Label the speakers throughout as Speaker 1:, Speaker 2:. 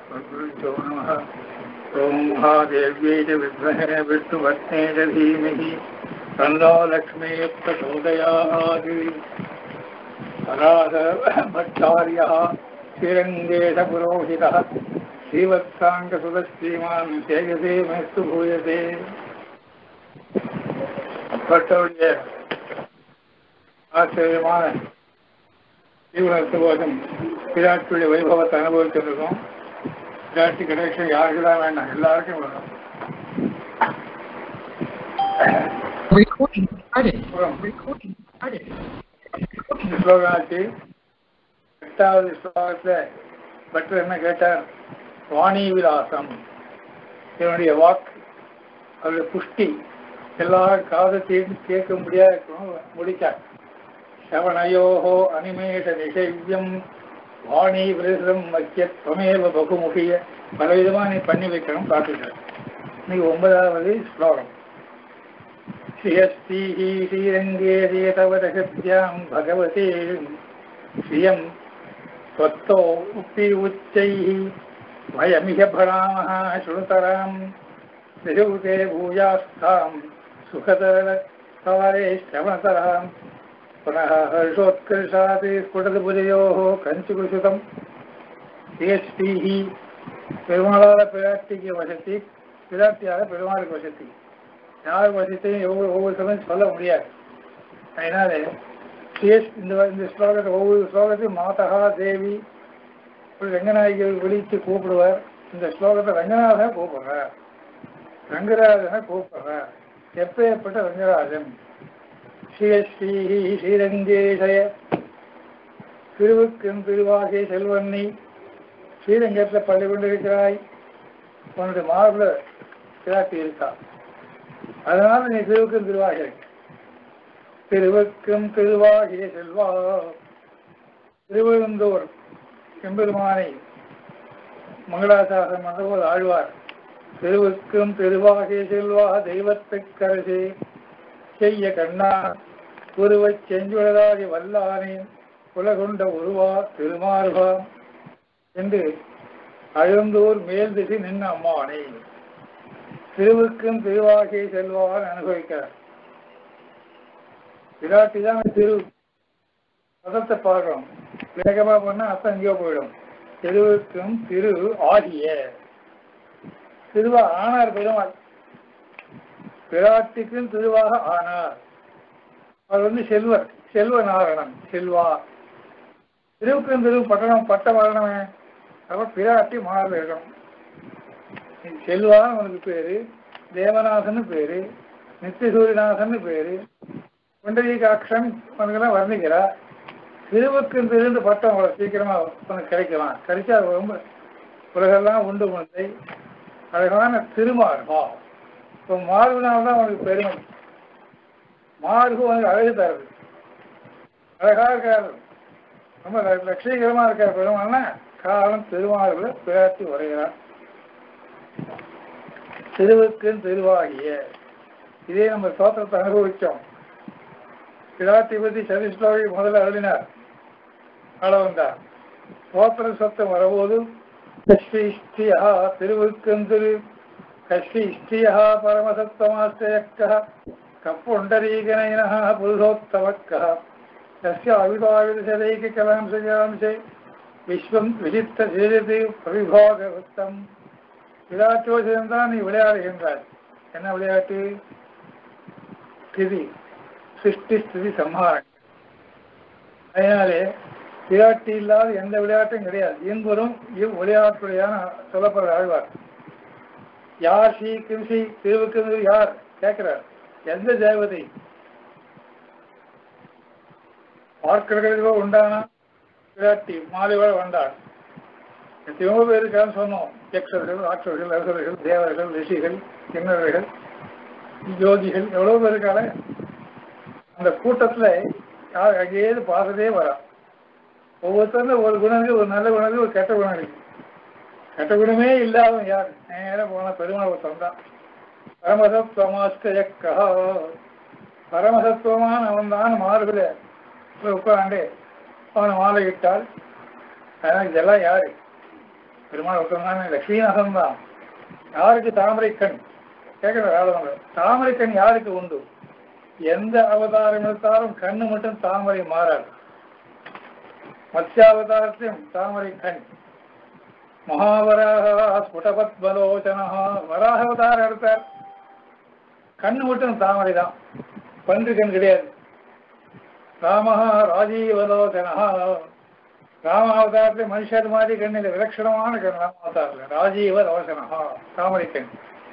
Speaker 1: गुरुभ्यो नमः ॐ महादेव्यै च विद्महे विष्णुभक्ते च धीमहि तन्नो लक्ष्मीः प्रचोदयात् पराशरभट्टार्यः श्रीरङ्गेशपुरोहितः श्रीवत्साङ्गसुतश्रीमान् तेजसे मेस्तु भूयते பட்டவுடைய ஆச்சரியமான ஜீவனத்துவம் விராட்டுடைய வைபவத்தை அனுபவிச்சிருக்கோம் விராட்டி கணேசன் யாருக்குதான் வேண்டாம் எல்லாருக்கும் வேணும்
Speaker 2: Recording started. Recording started.
Speaker 1: இந்த ஸ்லோகனாச்சு எட்டாவது ஸ்லோகத்தில் பட்டர் என்ன கேட்டார் வாணி விலாசம் என்னுடைய வாக்கு அவருடைய புஷ்டி எல்லாரும் காதத்தையும் கேட்க முடியாது முடிச்சார் சவணயோகோ அனிமேஷ நிஷைவியம் வாணி விரசம் மக்கிய துவமேவ பகுமுகிய பலவிதமாக நீ பண்ணி வைக்கணும் பார்த்துக்கிறேன் இன்னைக்கு ஒன்பதாவது ஸ்லோகம் श्रियस्तीः श्रीरङ्गे तवदशभ्यां भगवते श्रियं त्वत्तो उपि उच्चैः वयमिह भरामः शृणुतरां निजौते भूयास्तां सुखतरकाले श्रवणतरां पुनः हर्षोत्कर्षात् स्फुटदभुजयोः कञ्चुकुसुतं श्रियस्तीः பெருமாளால பிராட்டிக்கு வசதி பிராட்டியால பெருமாளுக்கு வசதி யார் வசத்தையும் ஒவ்வொரு ஒவ்வொரு சமயம் சொல்ல முடியாது அதனால சேஷ் இந்த இந்த ஸ்லோகத்தை ஒவ்வொரு ஸ்லோகத்தையும் மாதகா தேவி இப்படி ரங்கநாயகர் விழித்து கூப்பிடுவார் இந்த ஸ்லோகத்தை ரங்கநாதன் கூப்பிடுறார் ரங்கராஜனை கூப்பிடுறார் எப்பேற்பட்ட ரங்கராஜன் ஸ்ரீஸ்ரீ ஸ்ரீரங்கேசய திருவுக்கும் திருவாகை செல்வன்னி ஸ்ரீரங்கத்தில் பள்ளி கொண்டிருக்கிறாய் உன்னுடைய மார்பில் பிராட்டி இருக்கா அதனால நீ திருவுக்கும் திருவாகிய திருவுக்கும் திருவாகிய செல்வா திருவழுந்தூர் எம்பெருமானை மங்களாசாசனம் மன்றபோது ஆழ்வார் திருவுக்கும் திருவாகிய செல்வா தெய்வத்துக்கரசே செய்ய கண்ணா குருவைச் செஞ்சுவதாகி வல்லானே குலகொண்ட உருவா திருமார்பா என்று அழுந்தூர் மேல் திசை நின்ன அம்மானே திருவுக்கும் திருவாகியை செல்வான் அனுபவிக்கிறார் விராட்டி தான் திரு பதத்தை பார்க்கணும் வேகமா பண்ணா அர்த்தம் எங்கேயோ போயிடும் திருவுக்கும் திரு ஆகிய திருவா ஆனார் பெருமாள் பிராட்டிக்கும் திருவாக ஆனார் அவர் வந்து செல்வர் செல்வ நாரணன் செல்வா திருவுக்கும் திரு பட்டணம் பட்ட வரணுமே அப்ப பிராட்டி மாறல இருக்கணும் செல்வான் அவனுக்கு பேரு தேவநாதன் பேரு நித்தியசூரியநாதன் பேரு புண்டரீகாட்சன் உனக்கெல்லாம் வர்ணிக்கிறா திருவுக்கு திருந்து பட்டம் அவ்வளவு சீக்கிரமா உனக்கு கிடைக்கலாம் கிடைச்சா அது ரொம்ப உலகெல்லாம் உண்டு முந்தை அழகான திருமார்பா இப்போ மார்புனால தான் உனக்கு பெருமை மார்பு உனக்கு அழகு தருது அழகா இருக்காரு ரொம்ப லட்சியகரமா இருக்கார் பெருமாள்னா காலம் திருமார்புல பிராட்டி உரைகிறார் திருவுக்கும் திருவாகிய இதே நம்ம தோற்றத்தை அனுபவிச்சோம் பிராட்டி பத்தி சதிஸ்லோகி முதல்ல அருளினார் அளவந்தார் தோத்திர சத்தம் வரும்போது கஷ்டி இஷ்டியா திருவுக்கும் திரு கஷ்டி இஷ்டியா பரமசத்தமாஸ்தயக்க கப்புண்டரீகனைன புருஷோத்தமக்க தஸ்ய அவிதாவிதசதைக்கு கலாம்சயாம்சே விஸ்வம் விசித்த சேதத்து பிரவிபாகவத்தம் விளையாட்டோடு தான் நீ விளையாடுகின்றாய் என்ன விளையாட்டு ஸ்திதி சிருஷ்டி ஸ்திதி சம்ஹாரம் அதனாலே விளையாட்டு இல்லாத எந்த விளையாட்டும் கிடையாது இன்புறும் இவ் விளையாட்டுடையான சொல்லப்படுற ஆழ்வார் யார் ஸ்ரீ கிம்சி திருவுக்கு யார் கேட்கிறார் எந்த தேவதை பார்க்கிறதோ உண்டானா விளையாட்டி மாலையோட வந்தாள் எத்தனையோ பேருக்கான்னு சொன்னோம் யக்ஷர்கள் ராட்சர்கள் அரசர்கள் தேவர்கள் ரிஷிகள் கிண்ணறர்கள் யோகிகள் எவ்வளவு பேருக்கால அந்த கூட்டத்துல யார் அங்கேயே பார்த்ததே வரா ஒவ்வொருத்தரும் ஒரு குணம் இருக்கு ஒரு நல்ல குணம் இருக்கு ஒரு கெட்ட குணம் இருக்கு கெட்ட குணமே இல்லாதவன் யார் நேரம் போன பெருமாள் ஒருத்தன் தான் பரமசத்துவமாஸ்தயக்கா பரமசத்துவமான அவன் தான் மாறுபில உட்காந்து அவனை மாலையிட்டால் அதனால் இதெல்லாம் யாரு பெருமாள் ஒருத்தன் லட்சுமிநாதன் தான் யாருக்கு தாமரை கண் கேட்கிற வேலை தாமரை கண் யாருக்கு உண்டு எந்த அவதாரம் எடுத்தாலும் கண்ணு மட்டும் தாமரை மாறாது மத்ஸ்யாவதாரத்தையும் தாமரை கண் மகாவராக ஸ்புடபத் பலோச்சனா வராக அவதாரம் எடுத்தார் கண்ணு மட்டும் தாமரை தான் பன்று கண் கிடையாது ராமஹா ராஜீவலோச்சனா ராமாவதாரத்தில் மனுஷர் மாதிரி கண்ணில் விலட்சணமான கண் ராமாவதாரத்தில் ராஜீவ ரோசனா தாமரை கண்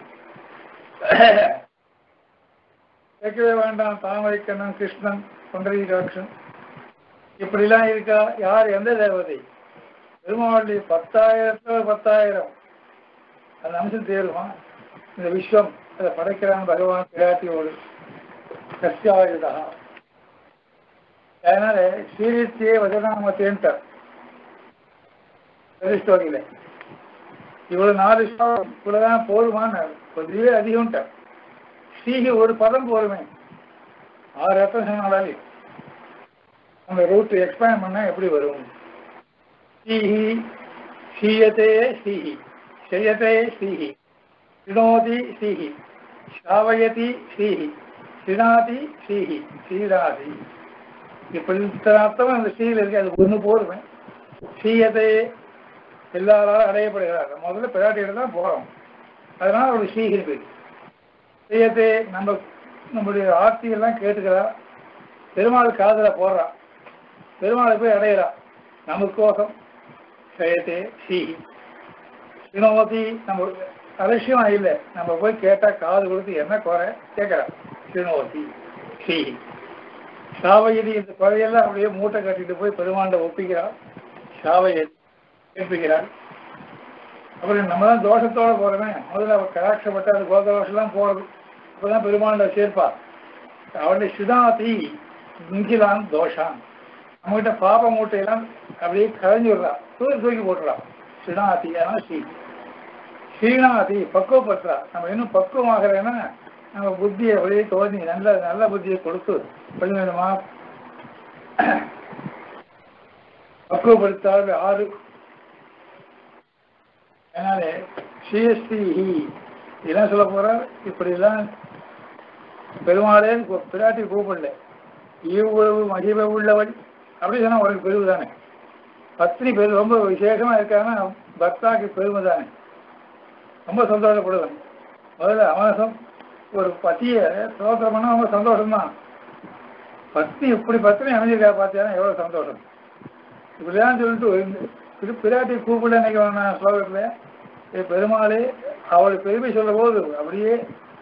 Speaker 1: கேட்கவே வேண்டாம் தாமரை கண்ணன் கிருஷ்ணன் புண்டரீகாட்சன் இப்படிலாம் இருக்கா யார் எந்த தேவதை பெருமாளுடைய பத்தாயிரத்துல பத்தாயிரம் அந்த அம்சம் தேருமா இந்த விஸ்வம் அதை படைக்கிறான் பகவான் பிராட்டியோடு சத்தியாயுதா அதனால ஸ்ரீரித்தியே வஜனாமத்தேன்ட்டார் ஸ்டோரியில இவ்வளவு நாலு ஸ்லோகம் இவ்வளவுதான் போதுமான கொஞ்சமே அதிகம்ட்டார் ஸ்ரீஹி ஒரு பதம் போருமே ஆறு அர்த்தம் சொன்னாலே அந்த ரூட் எக்ஸ்பேண்ட் பண்ணா எப்படி வரும் ஸ்ரீஹி ஸ்ரீயத்தே ஸ்ரீஹி ஸ்ரீயத்தே ஸ்ரீஹி ஸ்ருணோதி ஸ்ரீஹி ஸ்ராவயதி ஸ்ரீஹி ஸ்ருணாதி ஸ்ரீஹி ஸ்ரீராதி இப்படி இத்தனை அர்த்தம் அந்த ஸ்ரீயில் இருக்கு அது ஒன்று போதுமே ஸ்ரீயத்தை எல்லாராலும் அடையப்படுகிறார் முதல்ல பிராட்டியிட தான் போகிறோம் அதனால ஒரு ஸ்ரீ இருக்கு ஸ்ரீயத்தை நம்ம நம்முடைய ஆர்த்தியெல்லாம் கேட்டுக்கிறா பெருமாள் காதில் போடுறா பெருமாளை போய் அடையிறா நமக்கோசம் ஸ்ரீயத்தை ஸ்ரீஹி ஸ்ரீனோதி நம்ம அலட்சியம் இல்லை நம்ம போய் கேட்டால் காது கொடுத்து என்ன குறை கேட்குறா ஸ்ரீனோதி ஸ்ரீஹி சாவையதி இந்த குறையெல்லாம் அப்படியே மூட்டை கட்டிட்டு போய் பெருமாண்ட ஒப்பிக்கிறாள் சாவையதி கேட்பிக்கிறாள் அப்புறம் நம்ம தான் தோஷத்தோட போறோமே முதல்ல அவள் கடாட்சப்பட்டு அது கோதோஷம்லாம் போறது அப்பதான் பெருமாண்ட சேர்ப்பா அவளுடைய சிதாதி இங்கிலான் தோஷான் நம்மகிட்ட பாப மூட்டையெல்லாம் அப்படியே கரைஞ்சு விடுறா தூக்கி தூக்கி போட்டுறா சிதாதி ஆனால் ஸ்ரீ ஸ்ரீநாதி பக்குவப்படுத்துறா நம்ம இன்னும் பக்குவமாகலைன்னா நம்ம புத்தியை அப்படியே தோண்டி நல்ல நல்ல புத்தியை கொடுத்து கொஞ்சம் கொஞ்சமா பக்குவப்படுத்தாத ஆறு அதனால ஸ்ரீஸ்ரீஹி என்ன சொல்ல போறார் இப்படிலாம் பெருமாளே பிராட்டி கூப்பிடல இவ்வளவு மகிமை உள்ளவள் அப்படி சொன்னா உனக்கு பெருமை தானே பத்னி பெரு ரொம்ப விசேஷமா இருக்காங்கன்னா பக்தாக்கு பெருமை தானே ரொம்ப சந்தோஷப்படுவேன் முதல்ல அவனசம் ஒரு பத்திய சோதரம் பண்ணா ரொம்ப சந்தோஷம்தான் பத்தி இப்படி பத்தினி அமைஞ்சிருக்கா பார்த்தியானா எவ்வளவு சந்தோஷம் இப்படிதான் சொல்லிட்டு இது பிராட்டி கூப்பிட நினைக்கிறேன் நான் ஸ்லோகத்துல ஏ பெருமாளே அவள் பெருமை சொல்ல போது அப்படியே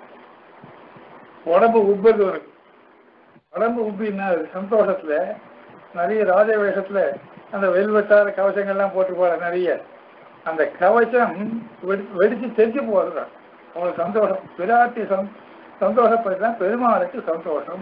Speaker 1: உடம்பு உப்புறது உனக்கு உடம்பு உப்பின்னா சந்தோஷத்துல நிறைய ராஜ வேஷத்துல அந்த வெல்வெட்டார கவசங்கள்லாம் போட்டு போற நிறைய அந்த கவசம் வெடி- வெடிச்சு தெரிஞ்சு போறதுதான் அவளுக்கு சந்தோஷம் பிராட்டி சந் சந்தோஷப்படுத்தான் பெருமாளுக்கு சந்தோஷம்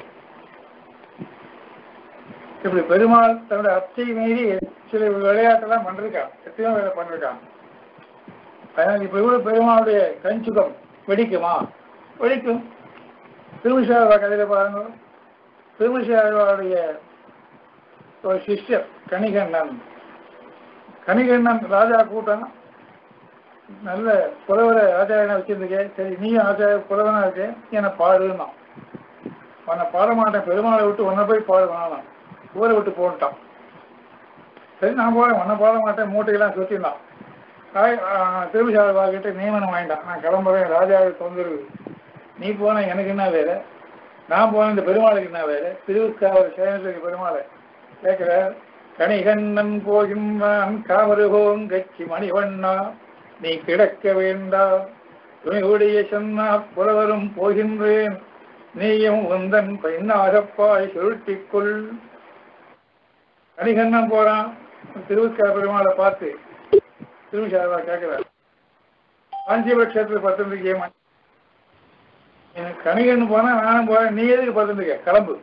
Speaker 1: இப்படி பெருமாள் தன்னுடைய அச்சை மீறி சில விளையாட்டெல்லாம் பண்ணிருக்கான் எத்தனையோ வேலை பண்ணிருக்கான் அதனால இப்ப இவ்வளவு பெருமாளுடைய கஞ்சுகம் வெடிக்குமா வெடிக்கும் திருமிஷாவா கதையில பாருங்க திருமிஷாவுடைய ஒரு சிஷ்யர் கணிகண்ணன் கணிகண்ணன் ராஜா கூட்டம் நல்ல புலவரை ஆச்சாரியனை வச்சிருந்துக்கே சரி நீயும் ஆச்சாரிய புலவனா இருக்கே என்னை பாடுன்னா உன்னை பாட மாட்டேன் பெருமாளை விட்டு உன்னை போய் பாடு வேணாம் ஊரை விட்டு போன்ட்டான் சரி நான் போறேன் உன்னை பாட மாட்டேன் மூட்டையெல்லாம் சுற்றினான் திருவிழா கிட்ட நியமனம் வாங்கிட்டான் நான் கிளம்புறேன் ராஜாவுக்கு தொந்தரவு நீ போன எனக்கு என்ன வேலை நான் போன இந்த பெருமாளுக்கு என்ன வேலை திருவுக்காவல் சேனத்துக்கு பெருமாளை கேட்கிற கணிகண்ணன் போகின்றான் காமருகோம் கட்சி மணிவண்ணா நீ கிடக்க வேண்டாம் துணிவுடைய சொன்னா புலவரும் போகின்றேன் நீயும் உந்தன் பெண்ணாகப்பாய் சுருட்டிக்கொள் கணிகண்ணன் போறான் திருவுக்கா பெருமாளை பார்த்து திருவிழாவா கேட்கிறார் காஞ்சிபட்சத்தில் பத்திரிக்கை எனக்கு கணிகன்னு போனா நானும் போறேன் நீ எதுக்கு பத்திரிக்க கிளம்பு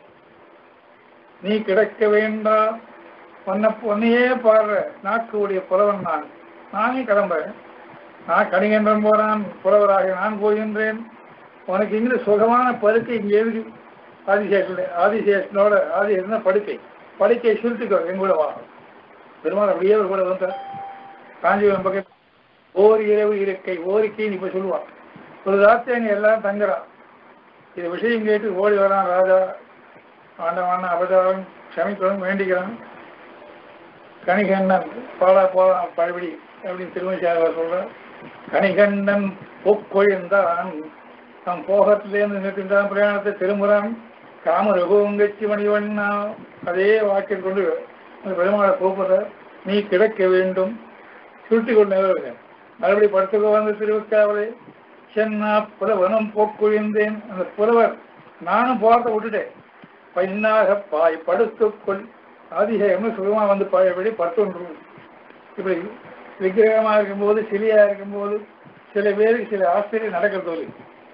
Speaker 1: நீ கிடக்க வேண்டாம் உன்னை உன்னையே பாடுற நாக்குடைய புலவன் நான் நானே கிளம்புறேன் நான் கணிகன்றன் போறான் புலவராக நான் போகின்றேன் உனக்கு இங்கே சுகமான படுக்கை இங்கே எதுக்கு ஆதிசேஷன் ஆதிசேஷனோட ஆதிசேஷன் படுக்கை படுக்கை சுருட்டிக்கோ எங்கூட வா பெருமாள் அப்படியே ஒரு கூட வந்தார் காஞ்சிபுரம் பக்கத்தில் ஓர் இரவு இருக்கை ஓரிக்கைன்னு இப்ப சொல்லுவான் ஒரு ராத்திரி அங்க எல்லாரும் தங்குறான் இது விஷயம் கேட்டு ஓடி வரான் ராஜா ஆண்டவான அபதாரம் க்ஷமிக்கணும் வேண்டிக்கிறான் கணிகண்ணன் பாலா போலாம் பழபடி அப்படின்னு திருமணிச்சாரர் சொல்றார் கணிகண்ணன் பொக்கொழிந்தான் தம் போகத்திலேருந்து நிற்கின்றான் பிரயாணத்தை திரும்புறான் காம ரகுவங்கச்சி மணிவண்ணா அதே வாக்கில் கொண்டு அந்த பெருமாளை கூப்பிடுற நீ கிடக்க வேண்டும் சுருட்டி கொண்டு நிலவுங்க மறுபடி படுத்துக்க வந்து திருவிக்காவலே சென்னா புலவனும் போக்குழிந்தேன் அந்த புலவர் நானும் போறதை விட்டுட்டேன் பைன்னாக பாய் படுத்துக்கொள் அதிகம்னு சுகமா வந்து பாயபடி படுத்துன்று இப்படி விக்கிரகமா இருக்கும்போது சிலியா இருக்கும்போது சில பேருக்கு சில ஆச்சரியம் நடக்கிறது இல்லை.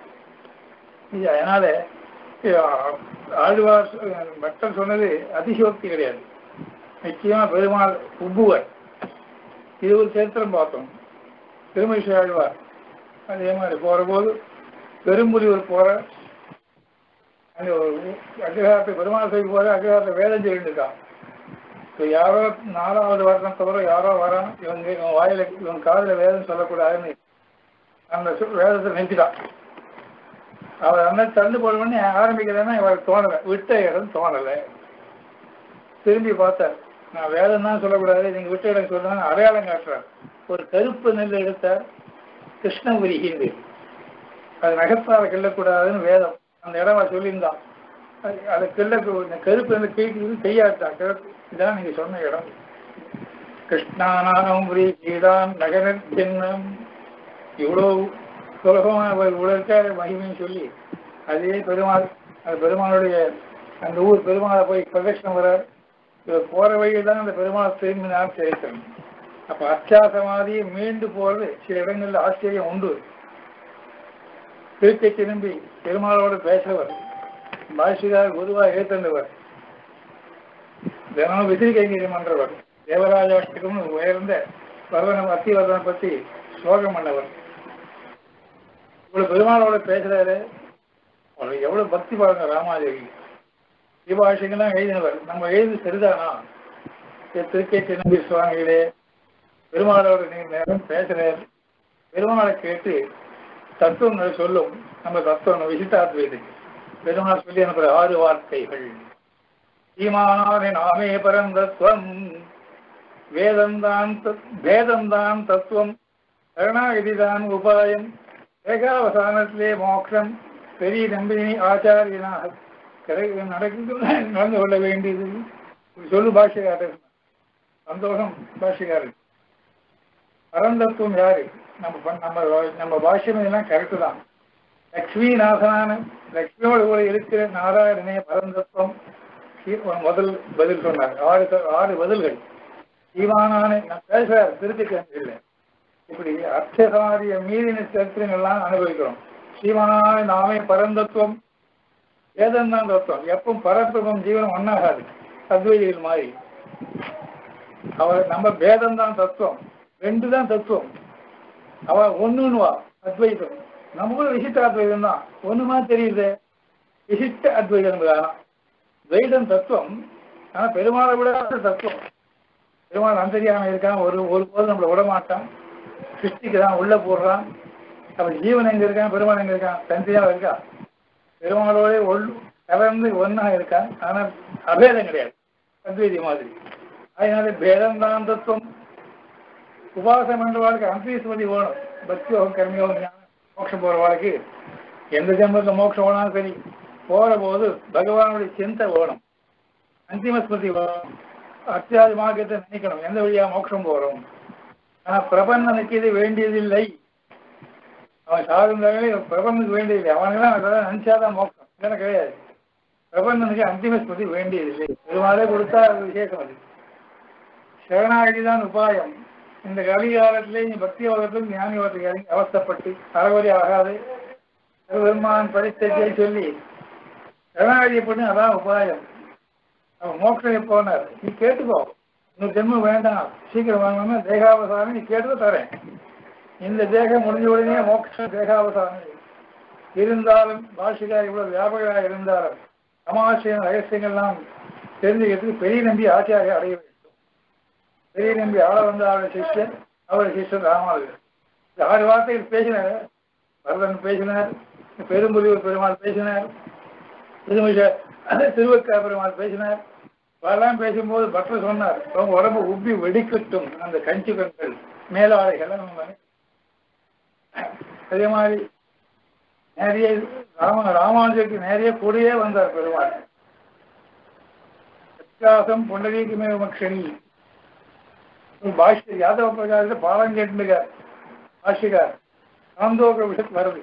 Speaker 1: இது அதனால அஹ், ஆழ்வார் சொ- பக்தர் சொன்னது அதிசயோக்தி கிடையாது நிச்சயமா பெருமாள் உப்புவர் இது ஒரு சரித்திரம் பார்த்தோம் திருமணி ஆழ்வார் அதே மாதிரி போற போது பெரும்புலியூர் போற அங்க ஒரு அக்ரஹாரத்தை பெருமாள் சொல்லி போற அக்ரஹாரத்தை வேதம் சொல்லிட்டு இருக்கான் இப்ப யாரோ நாலாவது வருடம் தவிர யாரோ வரான் இவங்க இவன் வாயில இவன் காதுல வேதம் சொல்லக்கூடாதுன்னு அந்த சொ- வேதத்தை நிறுத்திட்டான் அவர் அந்த தந்து போடணும்னு ஆரம்பிக்கிறேன்னா இவருக்கு தோணலை விட்ட இடம் தோணலை திரும்பி பார்த்தார் நான் வேதம் தான் சொல்லக்கூடாது நீங்க விட்ட இடம் சொல்லுங்க அடையாளம் காட்டுறார் ஒரு கருப்பு நெல் எடுத்தார் கிருஷ்ணபுரி ஹிந்து அது நகத்தால கிள்ளக்கூடாதுன்னு வேதம் அந்த இடமா சொல்லியிருந்தான் அது- அதை கிள்ள கருப்பு நெல் கீழ்க்கு செய்யாட்டான் கிழக்கு இதான் நீங்க சொன்ன இடம் கிருஷ்ணானாம் கீதான் நகர ஜென்மம் இவ்வளவு சுலபமா அவர் உலக மகிமைன்னு சொல்லி அதே பெருமாள் அந்த பெருமாளுடைய அந்த ஊர் பெருமாளை போய் பிரதட்சணம் வரார் இவர் போற வழியில் தான் அந்த பெருமாள் திரும்பினார் சரித்திரம் அப்ப அத்தியாசமாதி மீண்டு போறது சில இடங்கள்ல ஆச்சரியம் உண்டு திருக்கை திரும்பி பெருமாளோடு பேசவர் பாஷிகார் குருவாக ஏத்தண்டவர் தினமும் விசிறி கைங்கரியம் பண்றவர் தேவராஜாஷ்டகம்னு உயர்ந்த வர்தனம் அத்திவர்தனை பத்தி ஸ்லோகம் பண்ணவர் இவ்வளவு பெருமாளோட பேசுறாரு அவருக்கு எவ்வளவு பக்தி பாருங்க ராமாதேவி தீபாஷிகெல்லாம் எழுதினவர் நம்ம எழுதி சரிதானா ஏ, திருக்கை திருநம்பி சுவாமிகளே பெருமாளோட நீங்க நேரம் பேசுறார் பெருமாளை கேட்டு தத்துவங்களை சொல்லும் நம்ம தத்துவம் விசிட்டாத்வைது பெருமாள் சொல்லி அனுப்புற ஆறு வார்த்தைகள் சீமானாரின் ஆமே பரந்தத்துவம் வேதந்தான் தத்- வேதந்தான் தத்துவம் கருணாகதிதான் உபாயம் ஏகாவசானத்திலே மோட்சம் பெரிய நம்பினி ஆச்சாரியனாக கிடை நடக்கு நடந்து கொள்ள வேண்டியது இப்படி சொல்லு பாஷ்யக்காரர் சந்தோஷம் பாஷ்யக்காரர் பரந்தத்துவம் யாரு நம்ம பண்- நம்ம நம்ம பாஷ்யம் இதெல்லாம் கரெக்டு தான் லக்ஷ்மி நாதனான லக்ஷ்மியோடு கூட இருக்கிற நாராயணனே பரந்தத்துவம் சீ- ஒரு முதல் பதில் சொன்னார் ஆறு த- ஆறு பதில்கள் சீமானானே நான் பேசுறார் திருத்திக்க இல்லை இப்படி அர்த்தசாரிய மீறின சரித்திரங்கள்லாம் அனுபவிக்கிறோம் சீமானான நாமே பரந்தத்துவம் வேதம் தான் தத்துவம் எப்பவும் பரத்துவம் ஜீவனம் ஒன்னாகாது அத்வைதிகள் மாதிரி அவர் நம்ம பேதம் தான் தத்துவம் ரெண்டு தான் தத்துவம் அவ ஒண்ணுன்னுவா அத்வைதம் நமக்கும் விசிட்ட அத்வைதம் தான் ஒண்ணுமா தெரியுது விசிட்ட அத்வைதம் தான் துவைதம் தத்துவம் ஆனா பெருமாளை விட தத்துவம் பெருமாள் அந்தரியாம இருக்கான் ஒரு ஒரு போது நம்மளை விட மாட்டான் சிருஷ்டிக்கு தான் உள்ள போடுறான் அப்ப ஜீவன் எங்க இருக்கான் பெருமாள் எங்க இருக்கான் தனித்தனியா இருக்கா பெருமாளோட ஒள் கலந்து ஒன்னா இருக்கான் ஆனா அபேதம் கிடையாது அத்வைதி மாதிரி அதனால பேதம் தான் தத்துவம் உபாசம் என்ற வாழ்க்கை அந்தீஸ்வதி வேணும் பக்தி யோகம் கர்மயோகம் ஞானம், மோட்சம் போற வாழ்க்கை எந்த ஜென்மத்துல மோட்சம் வேணாலும் சரி போற போது பகவானுடைய சிந்தை வேணும் அந்திம ஸ்மிருதி வேணும் அத்தியாதி மார்க்கத்தை நினைக்கணும் எந்த வழியா மோட்சம் போறோம் ஆனா பிரபந்தனுக்கு இது வேண்டியதில்லை அவன் சாகுந்தாவே பிரபந்தனுக்கு வேண்டியதில்லை அவனுக்கெல்லாம் அதெல்லாம் நினைச்சாதான் மோட்சம் இதெல்லாம் கிடையாது பிரபந்தனுக்கு அந்திம ஸ்மிருதி வேண்டியதில்லை பெருமாளே கொடுத்தா அது விசேஷம் அது சரணாகதி தான் உபாயம் இந்த கலிகாலத்திலே நீ பக்தி யோகத்தில் ஞான யோகத்துக்கு இறங்கி அவஸ்தப்பட்டு அறவரி ஆகாது பெருமான் பரிசத்தை சொல்லி சரணாகதி பண்ணி அதான் உபாயம் அவன் மோட்சம் போனார் நீ கேட்டுக்கோ இன்னும் ஜென்மம் வேண்டாம் சீக்கிரம் வாங்கணும்னா தேகாவசானம் நீ கேட்டு தரேன் இந்த தேகம் முடிஞ்ச உடனே மோட்சம் தேகாவசானம் இருந்தாலும் பாஷிகார் இவ்வளவு வியாபகராக இருந்தாலும் சமாசியம் ரகசியங்கள்லாம் தெரிஞ்சுக்கிறதுக்கு பெரிய நம்பி ஆச்சாரியம் அடைய வேண்டும் பெரிய நம்பி ஆள வந்த ஆள சிஷ்யன் அவர் சிஷ்டர் ராமானுஜர் இந்த ஆறு வார்த்தைகள் பேசினார் பரதன் பேசினார் பெரும்புலியூர் பெருமாள் பேசினார் திருமிஷ திருவக்கா பெருமாள் பேசினார் அதெல்லாம் பேசும்போது பட்டர் சொன்னார் உங்க உடம்பு உப்பி வெடிக்கட்டும் அந்த கஞ்சுகங்கள் மேலாடைகள் அதே மாதிரி நிறைய ராம ராமானுஜருக்கு நிறைய கூடயே வந்தார் பெருமாள் வித்தியாசம் புண்டரீகமே மக்ஷணி பாஷ்ய யாதவ பிரகாரத்தை பாலம் கேட்டுருக்கார் பாஷ்யக்கார் சாந்தோக விஷயத்து வருது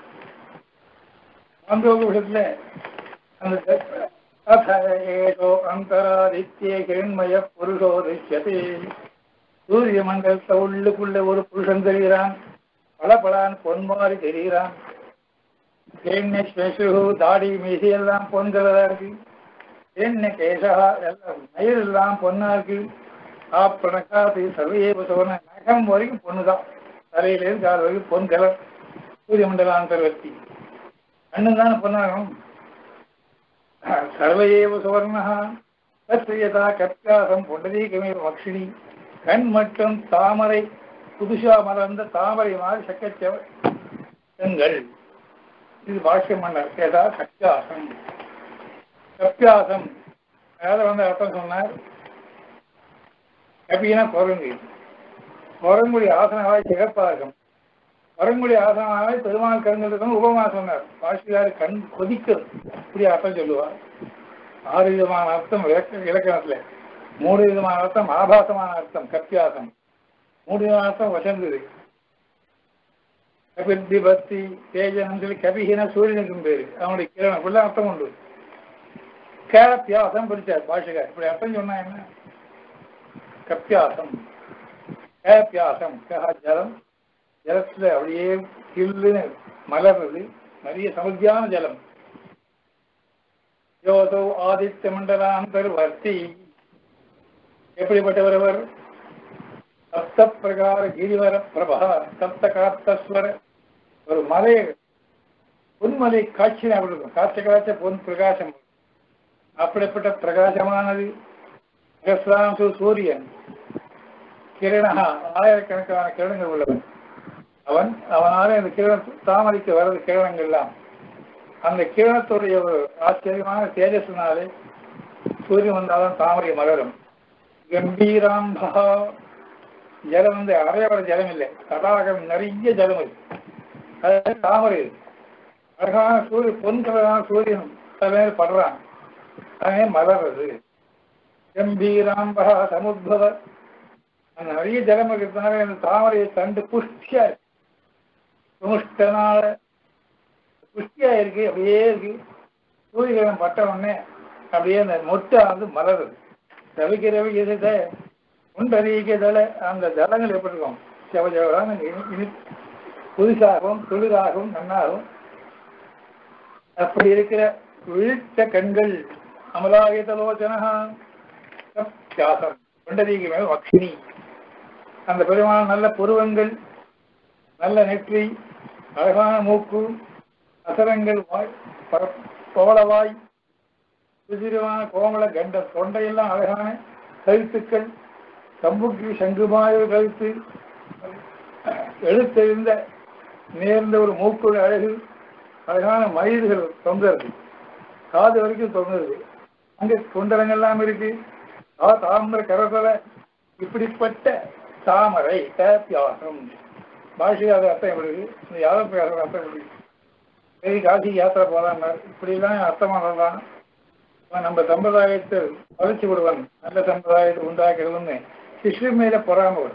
Speaker 1: சாந்தோக விஷயத்துல அந்த அத ஏதோ அந்தராதித்யே கிரண்மய புருஷோ திஷ்யதே சூரிய மண்டலத்தை உள்ளுக்குள்ள ஒரு புருஷன் தெரிகிறான் பளபளான் பொன்மாறி தெரிகிறான் என்ன ஸ்பெஷு தாடி மீசி எல்லாம் பொன் கலரா இருக்கு என்ன கேசா எல்லாம் மயிர் எல்லாம் பொண்ணா இருக்கு ஆப்பணக்காத்து சர்வையே சொன்ன நகம் வரைக்கும் பொண்ணுதான் தலையிலேருந்து கால் வரைக்கும் பொன் கலர் சூரிய மண்டலாந்தர்வர்த்தி கண்ணு தானே பொண்ணாகும் சர்வையேவ சுவர்ணா தத்யதா கற்காசம் புண்டரீகமே மக்ஷினி கண் மற்றும் தாமரை புதுசா மலர்ந்த தாமரை மாதிரி சக்கச்சவ கண்கள் இது பாஷ்யம் மன்னர் ஏதா கற்காசம் கப்பியாசம் அதாவது வந்து அர்த்தம் சொன்னார் கப்பினா குரங்கு குரங்குடி ஆசனவாய் சிகப்பா இருக்கும் குரங்குடி ஆசனமாய் பெருமாள் கண்கள் இருக்கணும் உபமா சொன்னார் பாஷியார் கண் கொதிக்கிறது இப்படி அர்த்தம் சொல்லுவார் ஆறு விதமான அர்த்தம் இலக்க இலக்கணத்துல மூணு விதமான அர்த்தம் ஆபாசமான அர்த்தம் கப்பியாசம் மூணு விதமான அர்த்தம் வசந்தது கபிர்தி பக்தி தேஜனம் சொல்லி கபிஹீன சூரியனுக்கும் பேரு அவனுடைய கிரணம் இப்படிலாம் அர்த்தம் உண்டு கேப்பியாசம் பிடிச்சார் பாஷகர் இப்படி அர்த்தம் சொன்னா என்ன கப்பியாசம் கேப்பியாசம் கஹா ஜலம் ஜலத்துல அப்படியே கில்லுன்னு மலர்றது நிறைய சமுத்தியான ஜலம் யோதோ ஆதித்ய மண்டலாந்தர்வர்த்தி எப்படிப்பட்டவர் அவர் சப்த பிரகார கிரிவர பிரபா சப்த காத்தஸ்வர ஒரு மலை பொன்மலை காட்சி அப்படி இருக்கும் காய்ச்ச காய்ச்ச பொன் பிரகாசம் அப்படிப்பட்ட பிரகாசமானது சகசிராம்சு சூரியன் கிரணா ஆயிரக்கணக்கான கிரணங்கள் உள்ளவன் அவன் அவனால இந்த கிரண தாமரைக்கு வர்றது கிரணங்கள்லாம் அந்த கிரணத்துடைய ஒரு ஆச்சரியமான தேஜஸ்னாலே சூரியன் வந்தாலும் தாமரை மலரும் கம்பீராம்பா ஜலம் வந்து அரையவர ஜலம் இல்லை தடாகம் நிறைய ஜலம் இருக்கு அது தாமரை இருக்கு. அழகான சூரிய பொன் கலரான சூரியன் தலைமையில் படுறான் அதே மலர்றது கம்பீராம்பா சமுத்பவ அந்த நிறைய ஜலம் இருக்கிறதுனால அந்த தாமரை தண்டு புஷ்டியா இருக்கு சுமுஷ்டனால புஷ்டியா இருக்கு அப்படியே இருக்கு சூரியகிரகம் பட்ட உடனே அப்படியே அந்த மொட்டை வந்து மலருது ரவிக்கு ரவி எதிர்த்த உண்டறிக்க தல அந்த ஜலங்கள் எப்படி இருக்கும் செவ செவரான இனி- இனி புதுசாகவும் துளிராகவும் நன்னாகவும் அப்படி இருக்கிற விழித்த கண்கள் அமலாயதலோச்சனா தியாசம் புண்டரீகமே அக்ஷினி அந்த பெருமான நல்ல புருவங்கள் நல்ல நெற்றி அழகான மூக்கு அசரங்கள் வாய் பர- கோலவாய் சுதிரமான கோமள கண்டம் தொண்டையெல்லாம் அழகான கழுத்துக்கள் கம்புக்கு சங்குமாய கழுத்து எழுத்தெழுந்த நேர்ந்த ஒரு மூக்குள் அழகு அழகான மயில்கள் தொங்குறது காது வரைக்கும் தொங்குறது அங்க குண்டலங்கள்லாம் இருக்கு ஆ தாமிர கரசல இப்படிப்பட்ட தாமரை தேப்பியாசம் பாஷையாத அர்த்தம் எப்படி இருக்கு இந்த யாதவ அர்த்தம் எப்படி இருக்கு? சரி காசி யாத்திரை போலாம் இப்படிலாம் அர்த்தமானதான் அவன் நம்ம சம்பிரதாயத்தை வளர்ச்சி விடுவான் நல்ல சம்பிரதாயத்தை உண்டாக்கிறதுன்னு சிஷ்யர் மேல பொறாம வரும்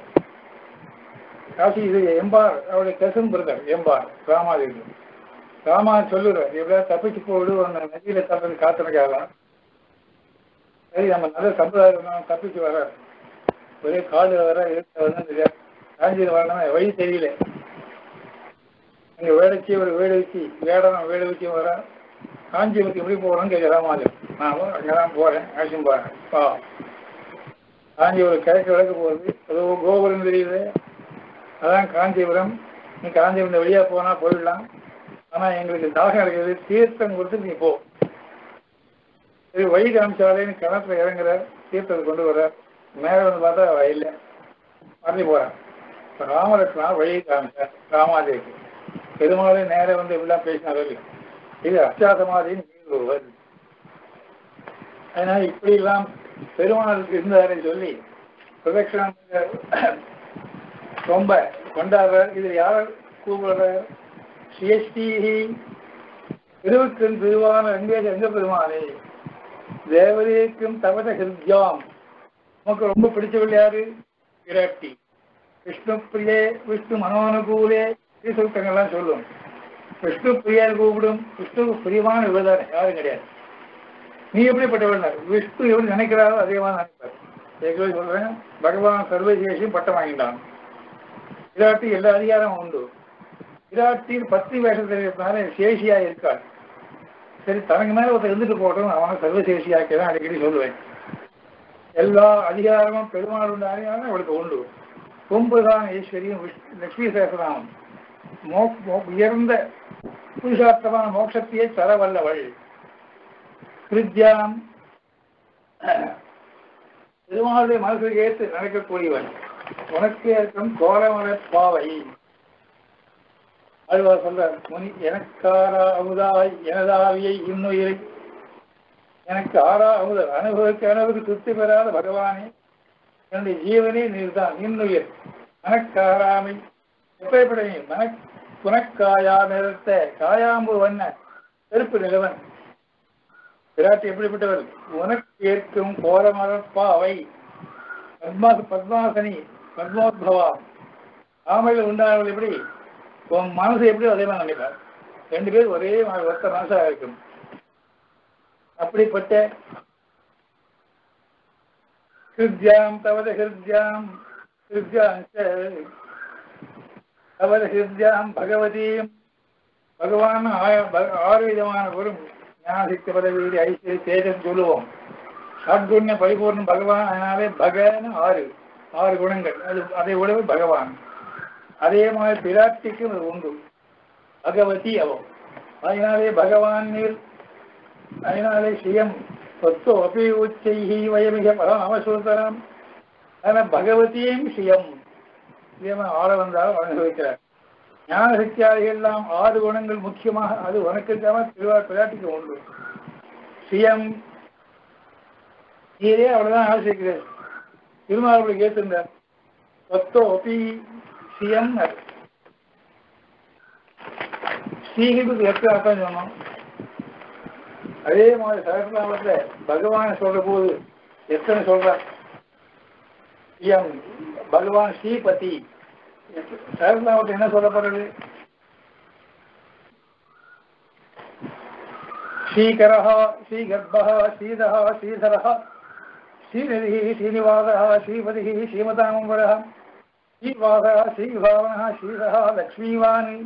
Speaker 1: காசி இது எம்பார் அவருடைய கசன் பிரதர் எம்பார் ராமாதேவி ராமா சொல்லுறார் எப்படியாவது தப்பிச்சு போடு உன்னை நதியில தப்பது காத்திருக்காங்க சரி நம்ம நல்ல சம்பிரதாயம் தப்பிச்சு வர ஒரே காடு வர இருக்க வந்து தெரியாது காஞ்சியில் வரணும் வழி தெரியல இங்க வேடச்சி ஒரு வீடு வச்சு வேடனும் வீடு வச்சு வர காஞ்சிபுரத்துக்கு எப்படி போகிறோம்னு கேட்க ராமாஜம் நான் அங்கதான் போறேன் ஆச்சும் போறேன் வா காஞ்சிபுரம் கிழக்கு விளக்கு போகுது ஏதோ கோபுரம் தெரியுது அதான் காஞ்சிபுரம் நீ காஞ்சிபுரம் இந்த வழியா போனா போயிடலாம் ஆனா எங்களுக்கு தாகம் இருக்குது தீர்த்தம் கொடுத்து நீ போ சரி வழி காமிச்சாலேன்னு கிணத்துல இறங்குற தீர்த்தத்தை கொண்டு வர மேல வந்து பார்த்தா இல்லை மறந்து போறேன் இப்ப ராமலட்சுமணா வழி காமிச்சார் ராமாதேவிக்கு பெருமாளே நேரே வந்து இப்படிலாம் பேசினார் இல்லையா? இது அச்சாசமாதின்னு நீர் ஒருவர் அதனால இப்படி எல்லாம் பெருமாளுக்கு இருந்தாருன்னு சொல்லி பிரதட்சணம் ரொம்ப கொண்டாடுற இது யார கூப்பிடுற சிஎஸ்டி திருவுக்கும் திருவான வெங்கேஜ் எங்க பெருமானே தேவதேக்கும் தவத ஹிருத்யாம் நமக்கு ரொம்ப பிடிச்சவள் யாரு விராட்டி விஷ்ணு பிரியே விஷ்ணு மனோனுகூலே ஸ்ரீசூக்தங்கள்லாம் சொல்லும் விஷ்ணு பிரியார் கூப்பிடும் விஷ்ணு பிரியமான விவதானே யாரும் கிடையாது நீ எப்படிப்பட்டவள் விஷ்ணு எப்படி நினைக்கிறாரோ அதே மாதிரி நினைப்பார் ஏற்கனவே சொல்றேன் பகவான் சர்வசேஷம் பட்டம் வாங்கிட்டான் விராட்டி எல்லா அதிகாரமும் உண்டு விராட்டியின் பத்து வேஷத்தினால சேஷியா இருக்காள் சரி தனக்கு மேல ஒருத்தர் இருந்துட்டு போட்டோம் அவனை சர்வசேஷியாக்கதான் அடிக்கடி சொல்லுவேன் எல்லா அதிகாரமும் பெருமாள் உண்டு அதிகாரம் அவளுக்கு உண்டு கும்புதான் ஈஸ்வரியும் விஷ்ணு- லட்சுமி சேகராமன் மோக் மோ- உயர்ந்த புருஷார்த்தமான மோட்சத்தையே தர வல்லவள் கிருத்யாம் பெருமாளுடைய மனசுக்கு ஏற்று நடக்கக்கூடியவன் உனக்கு இருக்கும் கோலமர பாவை அழுவா சொல்றார் முனி எனக்காரா அமுதாய் எனதாவியை இன்னுயிரை எனக்கு ஆறா அமுதர் அனுபவிக்க அனுபவி திருப்தி பெறாத பகவானே என்னுடைய ஜீவனே நீர்தான் இன்னுயிர் மனக்காராமை எப்படிப்பட நீ மன புனக்காயா நிறுத்த காயாம்பு வண்ண செருப்பு நிலவன் விராட்டி எப்படிப்பட்டவர் உனக்கு ஏற்கும் கோரமரப்பாவை பத்மா பத்மாசனி பத்மோத்பவா ஆமையில் உண்டானவள் எப்படி உன் மனசு எப்படியோ அதே மாதிரி நினைப்பார் ரெண்டு பேரும் ஒரே மாதிரி ஒத்த மனசா இருக்கும் அப்படிப்பட்ட ஹிருத்யாம் தவத ஹிருத்யாம் ஹிருத்யாம் ச தவத ஹிருத்யாம் பகவதீம் பகவான் ஆய- ப- ஆறு விதமான வரும் ஞானசித்த பதவி ஐஸ்வர்ய தேஜம் சொல்லுவோம் சத்குண்ய பரிபூர்ணம் பகவான் அதனாலே பகன்னு ஆறு ஆறு குணங்கள் அது அதை விடவே பகவான் அதே மாதிரி பிராட்டிக்கும் அது உண்டு பகவதி அவம் அதனாலே பகவான் நீர் அதனாலே சியம் சொத்து அபி உச்சைஹி வயமிக பரமசுதரம் அதனால பகவதியும் சியம் இதேமா ஆள வந்தாலும் அனுபவிக்கிறார் ஞான சக்தியாதிகள் எல்லாம் ஆறு குணங்கள் முக்கியமாக அது உனக்கு இருக்காம திருவா பிராட்டிக்கு உண்டு சியம் நீரே அவ்வளவுதான் ஆசிரியர் திருமாவளவனுக்கு ஏற்றிருந்தார் சொத்தோ ஒப்பி சியம் ஸ்ரீகிருத்துக்கு எட்டு அர்த்தம் சொன்னோம் அதே மாதிரி சகசிரநாமத்துல பகவானை சொல்ற போது எத்தனை சொல்றார் சியம் பகவான் ஸ்ரீபதி சகசிரநாமத்தில் என்ன சொல்லப்படுறது ஸ்ரீகரः ஸ்ரீகர்ப்பः ஸ்ரீதः ஸ்ரீதரः ஸ்ரீநிதிः ஸ்ரீனிவாசः ஸ்ரீபதிः ஸ்ரீமதாம்பரः ஸ்ரீவாசः ஸ்ரீவிபாவனः ஸ்ரீதः லக்ஷ்மிவாணி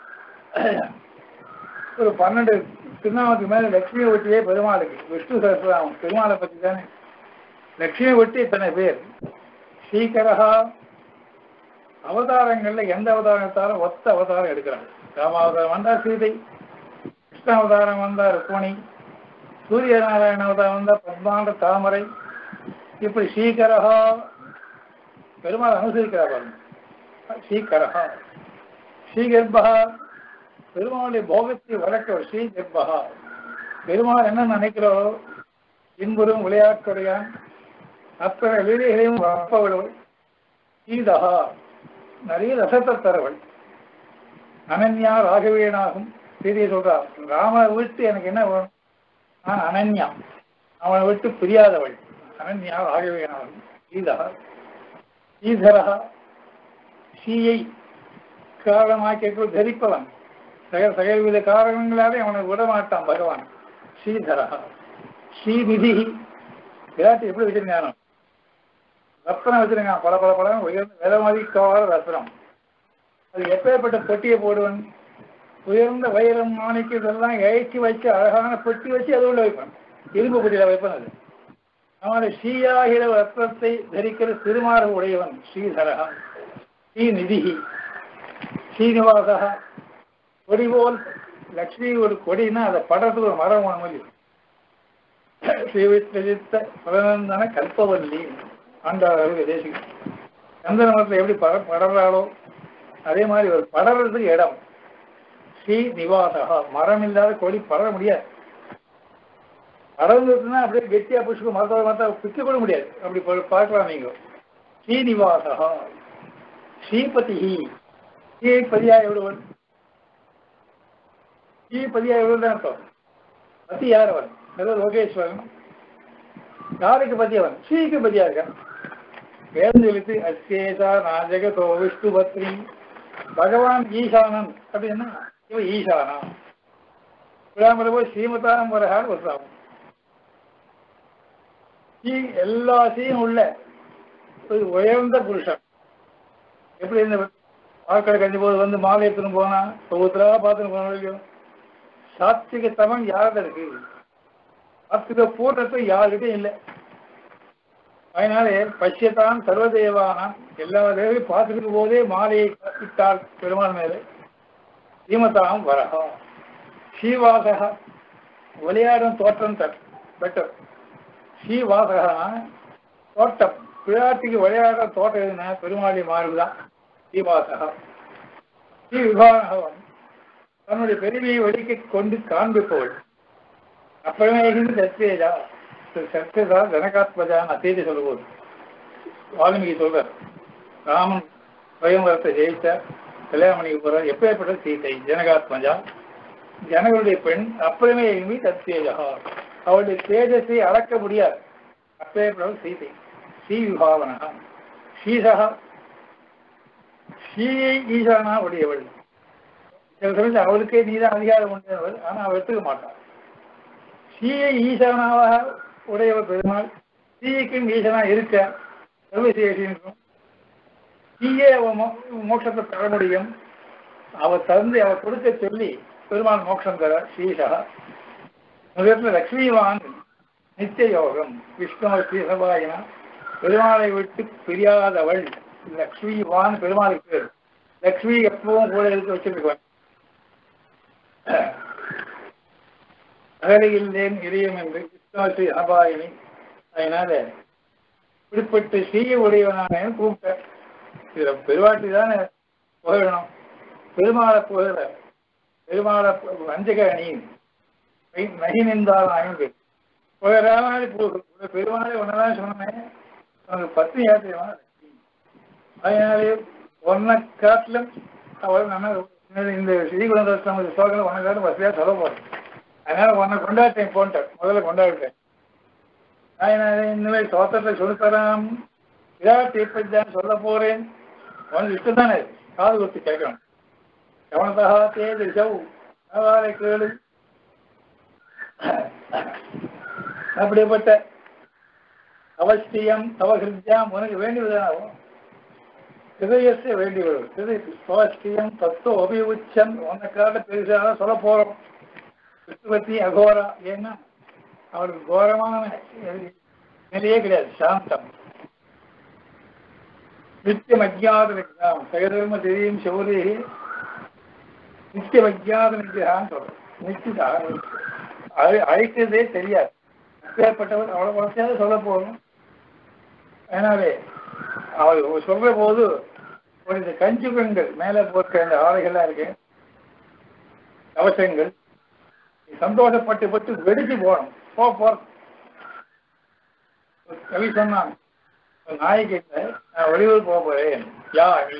Speaker 1: ஒரு பன்னெண்டு திருநாமத்துக்கு மேல லட்சுமியை ஒட்டியே பெருமாளுக்கு விஷ்ணு சகசிரநாமம் பெருமாளை பத்தி தானே லட்சுமியை ஒட்டி இத்தனை பேர் ஸ்ரீகரஹா அவதாரங்கள்ல எந்த அவதாரம் எடுத்தாலும் ஒத்த அவதாரம் எடுக்கிறாங்க ராமாவதாரம் வந்தா சீதை கிருஷ்ண அவதாரம் வந்தா ருக்மணி சூரிய நாராயண அவதாரம் வந்தா பத்மாண்ட தாமரை இப்படி ஸ்ரீகரஹா பெருமாள் அனுசரிக்கிறார் பாருங்க ஸ்ரீகரஹா ஸ்ரீகர்ப்பா பெருமாளுடைய போகத்தை வளர்க்க ஸ்ரீகர்ப்பா பெருமாள் என்ன நினைக்கிறோம் இன்புறும் விளையாட்டுடையான் அத்தனை லீலைகளையும் வளர்ப்பவள் சீதகா நிறைய ரசத்தை தரவள் அனன்யா ராகவேனாகும் சீதையை சொல்றார் ராமனை விட்டு எனக்கு என்ன வேணும் நான் அனன்யா அவனை விட்டு பிரியாதவள் அனன்யா ராகவேனாகும் சீதா ஸ்ரீதரா ஸ்ரீயை காரணமாக்கிய தரிப்பவன் சகல சகலவித காரணங்களாலே அவனை விட மாட்டான் பகவான் ஸ்ரீதரா ஸ்ரீநிதி விராட்டி எப்படி வச்சிருக்கானோ ரத்னம் வச்சிருக்கான் பல பல படம் உயர்ந்த விலை மதிக்காத ரத்னம் அது எப்பேற்பட்ட பெட்டியை போடுவன் உயர்ந்த வைரம் மாணிக்கு இதெல்லாம் இழைச்சி வச்சு அழகான பெட்டி வச்சு அது உள்ள வைப்பான் இரும்பு பெட்டியில வைப்பான் அது அவனுடைய ஸ்ரீயாகிற ரத்னத்தை தரிக்கிற திருமாறு உடையவன் ஸ்ரீதரா ஸ்ரீநிதி ஸ்ரீனிவாசா கொடி போல் லக்ஷ்மி ஒரு கொடினா அதை படத்துக்கு ஒரு மரம் ஒன்று மாதிரி ஸ்ரீவித்ரஜித்த பரநந்தன கல்பவல்லி ஆண்டாள் தேசிகம் சந்தன மரத்தில் எப்படி பட படறாளோ அதே மாதிரி ஒரு படறதுக்கு இடம் ஸ்ரீ நிவாசகா மரம் இல்லாத கொடி படர முடியாது படர்ந்துட்டுனா அப்படியே கெட்டியா புஷ்பம் மரத்தோட மரத்தை பிக்க கூட முடியாது அப்படி பா- பார்க்கலாம் நீங்க ஸ்ரீனிவாசகா ஸ்ரீபதி ஸ்ரீபதியா எவ்வளவன் ஸ்ரீபதியா எவ்வளவு அர்த்தம் பதி யார் அவன் ஏதோ லோகேஸ்வரன் யாருக்கு பதி அவன் ஸ்ரீக்கு பதியா இருக்கான் வேதம் எழுத்து அஸ்தேதா நாஜகதோ விஷ்ணு பத்ரி பகவான் ஈசானன் அப்படின்னா இவ ஈசானா விழாமல போய் ஸ்ரீமதானம் வரகான்னு வருஷம் ஸ்ரீ எல்லா ஸ்ரீயும் உள்ள ஒரு உயர்ந்த புருஷன் எப்படி இந்த ஆட்களை கஞ்சி போது வந்து மாலை எடுத்துன்னு போனா ஒவ்வொருத்தரா பார்த்துன்னு போன வரைக்கும் சாத்விக தமம் யார்கிட்ட இருக்கு சாத்விக பூர்ணத்துவம் யாருக்கிட்டையும் இல்லை அதனாலே பசியத்தான் சர்வதேவானாம் எல்லா தேவையும் பார்த்துட்டு போதே மாலையை இட்டார் பெருமாள் மேலே ஸ்ரீமதாம் வரகா ஸ்ரீவாசகா விளையாடும் தோற்றம் தர் பெட்டர் ஸ்ரீவாசகா தோட்டம் பிள்ளாட்டிக்கு விளையாடுற தோட்டம் எதுனா பெருமாளி மாறுதான் ஸ்ரீவாசகா ஸ்ரீ விபாகவன் தன்னுடைய பெருமையை வெளிக்க கொண்டு காண்பிப்பவள் அப்புறமே சத்யேஜா சத்யதா ஜனகாத்மஜான் அத்தேதி சொல்லும்போது வால்மீகி சொல்றார் ராமன் சுயம்பரத்தை ஜெயிச்சார் கல்யாணம் பண்ணிக்க போறார் எப்பேற்பட்ட சீதை ஜனகாத்மஜா ஜனங்களுடைய பெண் அப்புறமே எழுமி தத்தேஜா அவளுடைய தேஜஸை அளக்க முடியாது அப்பேற்பட்டவள் சீதை ஸ்ரீ விபாவனா ஸ்ரீசகா ஸ்ரீயை ஈசானா உடையவள் சில சமயத்தில் அவளுக்கே நீதான் அதிகாரம் உண்டவள் ஆனா அவள் எடுத்துக்க மாட்டாள் ஸ்ரீயை ஈசானாவாக உடையவர் பெருமாள் ஸ்ரீக்கும் ஈசனா இருக்க சர்வசேஷனுக்கும் ஸ்ரீயே அவ மோ- மோட்சத்தை பெற முடியும் அவ தந்து அவ கொடுக்க சொல்லி பெருமாள் மோட்சம் தர ஸ்ரீசா முதல்ல லக்ஷ்மிவான் நித்திய யோகம் விஷ்ணு ஸ்ரீசபாயினா பெருமாளை விட்டு பிரியாதவள் லக்ஷ்மிவான் பெருமாளுக்கு பேர் லக்ஷ்மி எப்பவும் கூட எடுத்து வச்சிருக்கவன் அகலையில்லேன் இரியம் என்று கிருஷ்ணாஸ்ரீ அபாயினி அதனால இப்படிப்பட்ட ஸ்ரீய உடையவனான கூப்பிட்டேன் இதுல பெருவாட்டி தானே புகழணும் பெருமாளை புகழ பெருமாளை பு- வஞ்சக அணி நகி நின்றால் ஐந்து புகழாமல் புகழ் பெருமாளை ஒன்னதான் சொன்னேன் உனக்கு பத்து யாத்திரைமா அதனாலே ஒன்னை காட்டிலும் அவள் நம்ம இந்த ஸ்ரீகுணம் ஸ்லோகம் ஒன்னை காட்டும் வசதியா சொல்ல போறேன் அதனால உன்னை கொண்டாட்டேன் போன்ட்டேன் முதல்ல கொண்டாடிட்டேன் அதனால இனிமேல் சோத்திரத்தை சொல்லித்தராம் விராட் இப்படிதான் சொல்ல போறேன் உனக்கு இஷ்டம் தானே காது கொடுத்து கேட்கணும் கவனத்தா தேதி சவு அவாரை கேளு அப்படிப்பட்ட அவஸ்தியம் தவகிருத்தியம் உனக்கு வேண்டியதுதானாகும் ஹிருதயத்தை வேண்டியவர் ஹிருதய சுவாஸ்தியம் தத்துவ அபிவுச்சம் உனக்காக பெருசாக சொல்ல போறோம் கிருஷ்ணபத்தி அகோரா ஏன்னா அவருக்கு கோரமான நிலையே கிடையாது சாந்தம் நித்தியம் அஜாத நிகிரகம் சகதர்ம தெரியும் சௌரி நித்தியம் அஜாத நிகிரகான்னு சொல்றோம் நிச்சயதா அழி- அழிக்கிறதே தெரியாது அப்பேற்பட்டவர் அவ்வளவு வசதியாக சொல்ல போகணும் அதனாலே அவர் சொல்ற போது ஒரு இந்த கஞ்சுகங்கள் மேலே போட்ட இந்த ஆடைகள்லாம் இருக்கு கவசங்கள் நீ சந்தோஷப்பட்டு பட்டு வெடிச்சு போகணும் போ போற ஒரு கவி சொன்னான் ஒரு நாய்கிட்ட நான் வெளியூர் போக போறேன் யா நீ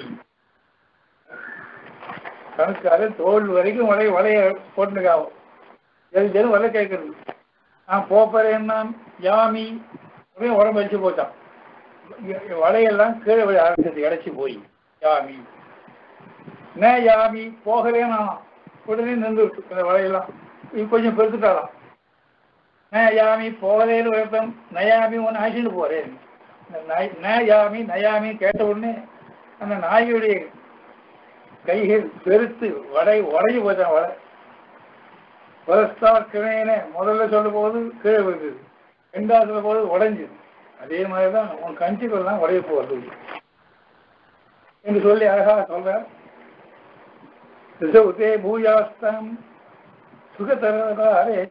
Speaker 1: கணக்காரு தோல் வரைக்கும் வளைய வளைய போட்டுக்காவும் ஜெரு ஜெரு வலை கேட்கறது நான் போக போறேன்னா யாமி உடனே உடம்பு வச்சு போச்சான் வலையெல்லாம் கீழே விழ ஆரம்பிச்சது இடைச்சி போய் யாமி நே யாமி போகவே நான் உடனே நின்று விட்டு அந்த வலையெல்லாம் இது கொஞ்சம் பெருத்துட்டாலாம் நே யாமி போகலேன்னு வருத்தம் நயாமி ஒன்று அழைச்சிட்டு போறேன் இந்த நாய் நே யாமி நயாமி கேட்ட உடனே அந்த நாயுடைய கைகள் பெருத்து வடை உடைஞ்சு போச்சான் வடை பரஸ்தார் கிணையனே முதல்ல சொல்லும் போது கீழே விழுந்தது ரெண்டாவது சொல்லும் போது உடைஞ்சுது அதே மாதிரி தான் உன் கஞ்சிகள்லாம் உடைய போகிறது என்று சொல்லி அழகா சொல்றார் ரிசவுதே பூயாஸ்தம் சுகதரே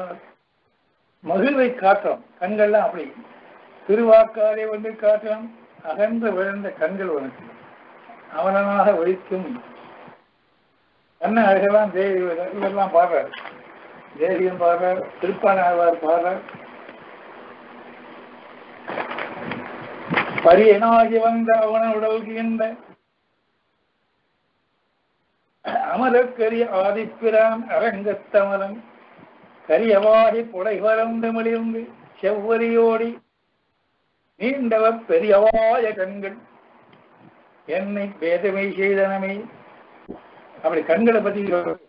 Speaker 1: மகிழ்வை காட்டும் கண்கள்லாம் அப்படி திருவாக்காலே வந்து காட்டும் அகன்று விழுந்த கண்கள் உனக்கு அவனனாக ஒழிக்கும் கண்ணை அழகெல்லாம் தேவி இதெல்லாம் பாடுறார் தேவியும் பாடுறார் திருப்பான ஆழ்வார் பாடுறார் பரியனாகி வந்த அவன உடல்கின்ற அமரக்கரிய ஆதிப்பிரான் அரங்கத்தமலன் கரியவாகி புடை பறந்து மிளிர்ந்து செவ்வரியோடி நீண்டவ பெரியவாய கண்கள் என்னை பேதமை செய்தனமே அப்படி கண்களை பத்தி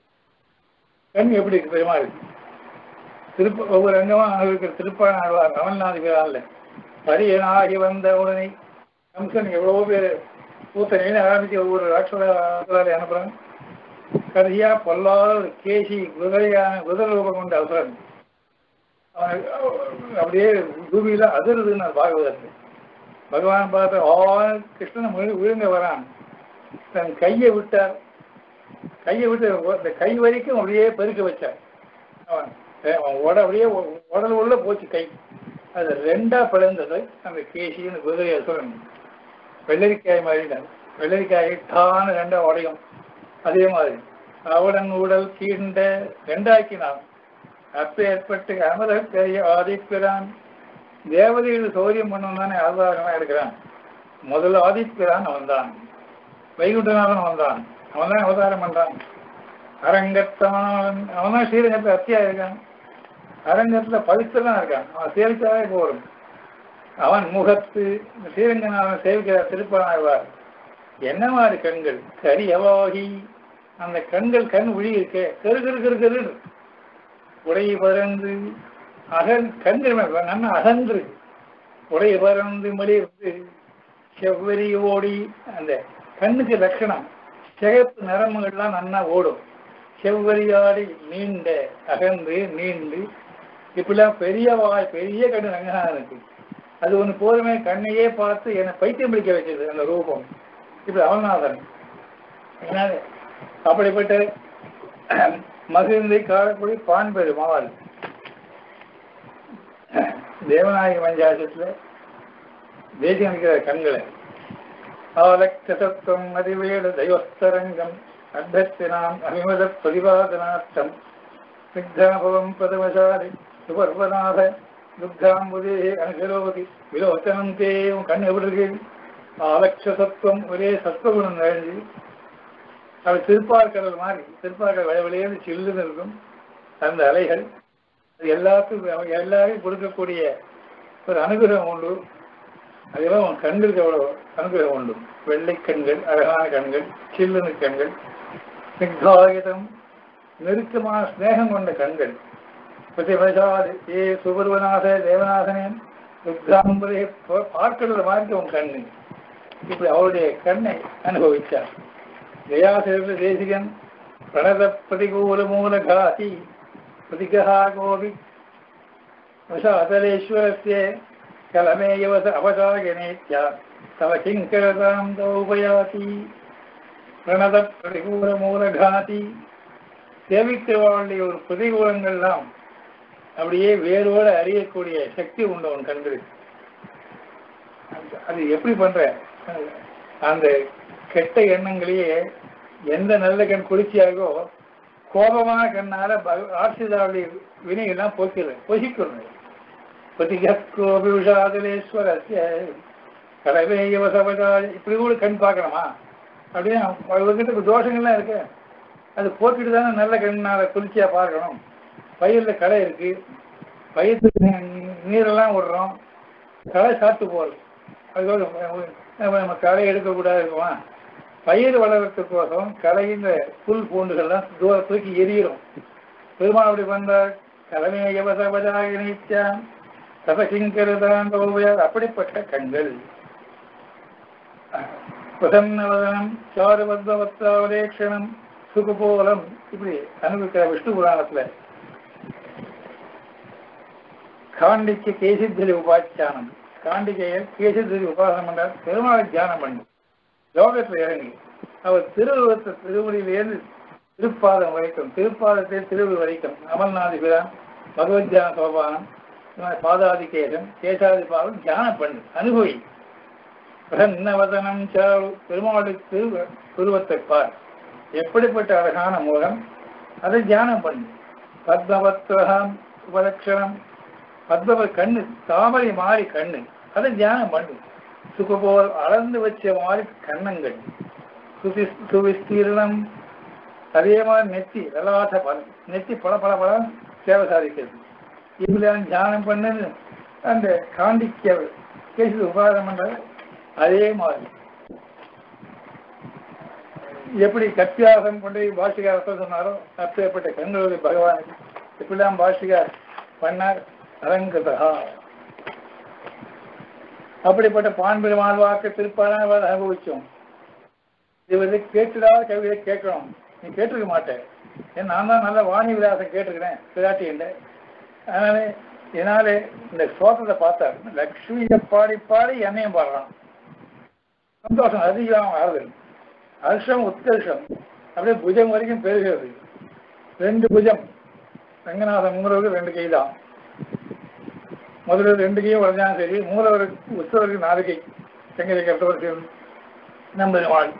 Speaker 1: கண் எப்படி இருக்கு பெருமாள் திருப்ப ஒவ்வொரு அங்கமா அனுபவிக்கிற திருப்பான கமல்நாதிபிரான்ல பரியனாகி வந்த உடனே கம்சன் எவ்வளவோ பேர் பூத்தனைன்னு ஆரம்பிச்சு ஒவ்வொரு ராட்சதாரி அனுப்புறாங்க கடைசியா பொல்லாத ஒரு கேசி குதிரையான குதிரை ரூபம் கொண்ட அவசரம் அவன் அப்படியே பூமியில அதிருதுன்னு பாகவதற்கு பகவான் பார்த்த ஆ கிருஷ்ணன் முழு விழுங்க வரான் தன் கையை விட்டார் கையை விட்டு இந்த கை வரைக்கும் அப்படியே பெருக்க வச்சார் அவன் அவன் உட அப்படியே உடல் உள்ள போச்சு கை அது ரெண்டா பிளந்தது அந்த கேசின்னு குதிரை அசுரன் வெள்ளரிக்காய் மாதிரி வெள்ளரிக்காய் டான ரெண்டா உடையும் அதே மாதிரி அவடன் உடல் கீண்ட ரெண்டாக்கினான் அப்ப ஏற்பட்டு அமரக்கரிய ஆதிப்பிரான் தேவதைகள் சௌரியம் பண்ணணும் தானே ஆதாரமா இருக்கிறான் முதல்ல ஆதிப்பிரான் அவன் தான் வைகுண்டநாதன் அவன் தான் அவன் தான் அவதாரம் பண்றான் அரங்கத்தவன் அவன் தான் ஸ்ரீரங்கத்துல அத்தியா இருக்கான் அரங்கத்துல பவித்திரதான் இருக்கான் அவன் சேவிச்சாவே போரும் அவன் முகத்து ஸ்ரீரங்கநாதன் சேவிக்கிற திருப்பனாழ்வார் என்ன மாதிரி கண்கள் கரியவாகி அந்த கண்கள் கண் விழி இருக்கே கரு கரு கரு கரு உடை பறந்து அகன் கண்கள் நல்லா அகன்று உடை பறந்து மலிர்ந்து செவ்வரி ஓடி அந்த கண்ணுக்கு லட்சணம் சிகப்பு நரம்புகள்லாம் நன்னா ஓடும் செவ்வரியாடி நீண்ட அகன்று நீண்டு இப்படிலாம் பெரிய வாய் பெரிய கண்ணு ரங்கநாதனுக்கு அது ஒன்று போதுமே கண்ணையே பார்த்து என்னை பைத்தியம் பிடிக்க வச்சது அந்த ரூபம் இப்படி அவநாதன் ஏன்னா அப்படிப்பட்ட மகிழ்ந்தை காரக்குடி பான் பெருமாள் தேவநாயக பஞ்சாயத்துல தேசியம் இருக்கிற கண்களை ஆலக்ஷசத்துவம் அதிவேட தெய்வஸ்தரங்கம் அத்தத்தினாம் அபிமத பிரதிபாதனார்த்தம் சித்தாபவம் பதவசாலி சுபர்வநாத துக்தாம்புதே அனுசரோபதி விலோச்சனம் தே உன் கண் எப்படி இருக்கு ஆலக்ஷசத்துவம் ஒரே சத்வகுணம் நிறைஞ்சு அது திருப்பார்கடல் மாதிரி திருப்பார்கடல் விளை விளையாது சில்லுன்னு இருக்கும் அந்த அலைகள் அது எல்லாத்துக்கும் எல்லாரையும் கொடுக்கக்கூடிய ஒரு அனுகிரகம் உண்டு அதெல்லாம் உன் கண்களுக்கு எவ்வளவு அனுகிரகம் உண்டு வெள்ளை கண்கள் அழகான கண்கள் சில்லுனு கண்கள் சித்தாயுதம் நெருக்கமான ஸ்நேகம் கொண்ட கண்கள் பிரதிபசாது ஏ சுபர்வநாத தேவநாதனே ருத்ராம்பதே பார்க்கிறது மாதிரி உன் கண்ணு இப்படி அவருடைய கண்ணை அனுபவித்தார் ஜயாசிர தேசிகன் பிரணத பிரதிகூல மூல காசி பிரதிகா கோபி வசாதலேஸ்வரஸ்ய கலமேயவச அவசாயனேத்யா தவ கிங்கரதாம் தௌபயாதி பிரணத பிரதிகூல மூலகாதி சேவிக்கிறவர்களுடைய ஒரு பிரதிகூலங்கள்லாம் அப்படியே வேரோட அறியக்கூடிய சக்தி உண்டு அவன் கண்களுக்கு அது எப்படி பண்ற அந்த கெட்ட எண்ணங்களையே எந்த நல்ல கண் குளிர்ச்சியாகோ கோபமான கண்ணால ஆட்சிதாவுடைய வினைகள்லாம் போக்கிறது பொசிக்கிறது பதிகோபிஷாதலேஸ்வரஸ்ய கடவேயவசவதா இப்படி கூட கண் பார்க்கணுமா அப்படின்னு அவர்கிட்ட தோஷங்கள்லாம் இருக்கு அது போக்கிட்டு தானே நல்ல கண்ணால குளிர்ச்சியா பார்க்கணும் பயிரில் களை இருக்கு பயிருக்கு நீரெல்லாம் விடுறோம் களை சாப்பிட்டு போகுது அதுக்கோட நம்ம களை எடுக்கக்கூடாது இருக்குமா பயிர் வளர்றதுக்கோசம் களையின் புல் பூண்டுகள்லாம் தூர தூக்கி எரியிடும் பெருமாள் அப்படி பண்றார் தலைமையவசபதாயினிச்சான் சதகிங்கரதான் அப்படிப்பட்ட கண்கள் பிரசன்னவதனம் சாருபத்வத்ராவலேக்ஷணம் சுகுபோலம் இப்படி அனுபவிக்கிற விஷ்ணு புராணத்துல காண்டிக்கு கேசித்திரி உபாச்சானம் காண்டிகையர் கேசித்திரி உபாசனம் பண்றார் பெருமாளை தியானம் பண்ணு லோகத்துல இறங்கி அவர் திருவுருவத்தை திருவடியிலிருந்து திருப்பாதம் வரைக்கும் திருப்பாதத்தை திருவடி வரைக்கும் அமல்நாதி பிரான் பகவத் தியான சோபானம் பாதாதி கேசம் கேசாதி பாதம் தியானம் பண்ணு அனுபவி பிரன்னவதனம் சாரு பெருமாளுக்கு உருவத்தை பார் எப்படிப்பட்ட அழகான மூலம் அதை தியானம் பண்ணு பத்மவத்வகம் உபலட்சணம் பத்மவ கண்ணு தாமரை மாறி கண்ணு அதை தியானம் பண்ணு சுகபோல் அளந்து வச்ச மாதிரி கண்ணங்கள் சுதி சுவிஸ்தீர்ணம் அதே மாதிரி நெத்தி லலாட்ட பலம் நெத்தி பல பல பலம் சேவை சாதிக்கிறது இப்படிலாம் தியானம் பண்ணுன்னு அந்த காண்டிக்க கேசி உபாதம் பண்றது அதே மாதிரி எப்படி கத்தியாசம் கொண்டு பாஷிகாரத்தை சொன்னாரோ அப்பேற்பட்ட கண்களுடைய பகவானுக்கு எப்படிலாம் பாஷிகார் பண்ணார் அலங்கதா அப்படிப்பட்ட பான்பெருமாள் வாக்கு திருப்பாளர் அனுபவிச்சோம் இது வந்து கேட்டுடாத கவிதை கேட்கணும் நீ கேட்டிருக்க மாட்டேன் ஏன் நான் தான் நல்ல வாணி விலாசம் கேட்டிருக்கிறேன் பிராட்டி இல்லை அதனால என்னாலே இந்த ஸ்லோகத்தை பார்த்தார் லக்ஷ்மியை பாடி பாடி என்னையும் பாடுறான் சந்தோஷம் அதிகம் ஆறுதல் ஹர்ஷம் உத்கர்ஷம் அப்படியே புஜம் வரைக்கும் பெருகிறது ரெண்டு புஜம் ரங்கநாதன் மூலவருக்கு ரெண்டு கை தான் முதல்ல ரெண்டு கையும் உடஞ்சாலும் சரி மூலவருக்கு உற்சவருக்கு நாலு கை செங்கரை கட்டவருக்கு நம்ம வாழ்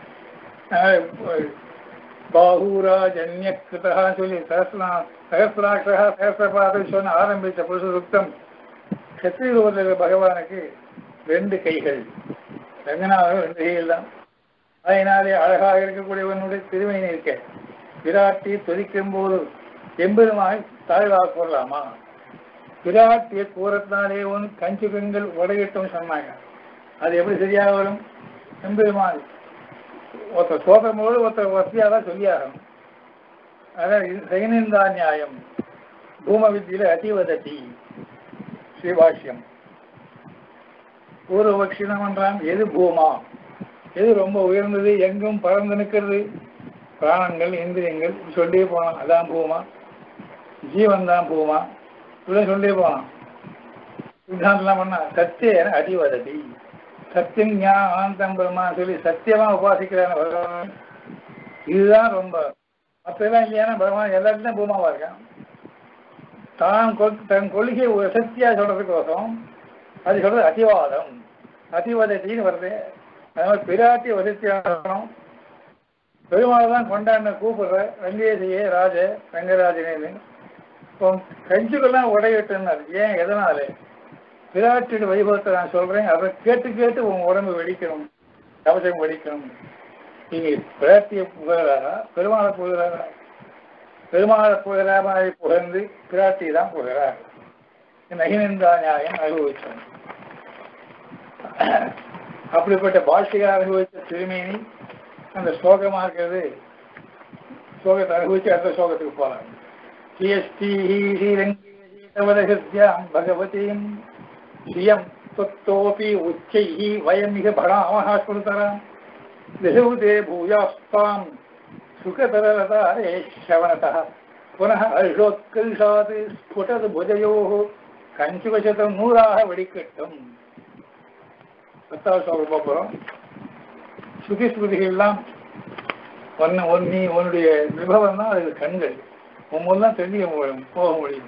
Speaker 1: பாகூராஜன்ய கிருதா சொல்லி சகசிரா சகசிராட்சா சகசிரபாத சொன்ன ஆரம்பித்த புருஷ சுத்தம் கத்திரி பகவானுக்கு ரெண்டு கைகள் ரங்கநாதன் ரெண்டு கைகள் தான் அதனாலே அழகாக இருக்கக்கூடியவனுடைய திருமையை இருக்க விராட்டி துதிக்கும் போது எம்பெருமாய் தாழ்வாக போடலாமா விராட்டிய கூறத்தினாலே ஒன் கஞ்சி பெண்கள் உடையிட்டும் சொன்னாங்க அது எப்படி சரியாக வரும் எம்பெருமாள் ஒருத்தர் சோதம் போது ஒருத்தர் வசதியாக தான் சொல்லியாகணும் அதான் சைனிந்தா நியாயம் பூம வித்தியில அதிவதத்தி ஸ்ரீபாஷ்யம் பூர்வபக்ஷினம் என்றான் எது பூமா எது ரொம்ப உயர்ந்தது எங்கும் பறந்து நிற்கிறது பிராணங்கள் இந்திரியங்கள் சொல்லியே போனான் அதான் பூமா ஜீவன் தான் பூமா இப்படிதான் சொல்லியே போனான் சித்தாந்தம்லாம் பண்ணா சத்திய அடிவதடி சத்தியம் ஞானம் ஆனந்தம் பிரம்மா சொல்லி சத்தியமா உபாசிக்கிறான பகவான் இதுதான் ரொம்ப மற்றெல்லாம் இல்லையானா பகவான் எல்லாத்துலையும் பூமாவா இருக்கான் தான் கொள்- தன் கொள்கையை ஒரு சக்தியா சொல்றதுக்கோசம் அது சொல்றது அதிவாதம் அதிவதத்தின்னு வருது அது மாதிரி பிராட்டி வசத்தியாகணும் பெருமாள் தான் கொண்டாடின கூப்பிடுற ரங்கேசியே ராஜ ரங்கராஜனேன்னு இப்போ கஞ்சுக்கெல்லாம் உடையிட்டுனார் ஏன் எதனால பிராட்டியோட வைபவத்தை நான் சொல்றேன் அதை கேட்டு கேட்டு உங்க உடம்பு வெடிக்கணும் கவசம் வெடிக்கணும் நீங்க பிராட்டியை புகழாரா பெருமாளை புகழாரா பெருமாளை புகழாமலை புகழ்ந்து பிராட்டி தான் புகழார் நகினந்தா நியாயம் அனுபவிச்சோம் அப்படிப்பட்ட பாஷிகர் அனுபவித்த திருமேனி அந்த ஸ்லோகமா இருக்கிறது ஸ்லோகத்தை அனுபவிச்சு அடுத்த ஸ்லோகத்துக்கு போலாம் சிஎஸ்டி ஸ்ரீரங்கேஜீதவதகிருத்யாம் பகவதீம் ஸ்ரீயம் தொத்தோபி உச்சைः வயமிக படாமः ஸ்மృతராம் திசௌதே பூயாஸ்தாம் சுகதரலதாரே श्रवणतः पुनः हर्षोत्कर्षात् स्फुटद् भुजयोः கஞ்சுகசதம் நூறாக வெடிக்கட்டும் பத்தாவது ஸ்லோகம் பார்ப்போம் சுகி ஸ்ருதிகள்லாம் ஒன்னு ஒன்னி உன்னுடைய விபவம் தான் அதுக்கு கண்கள் உன் தான் தெரிஞ்சுக்க முடியும் போக முடியும்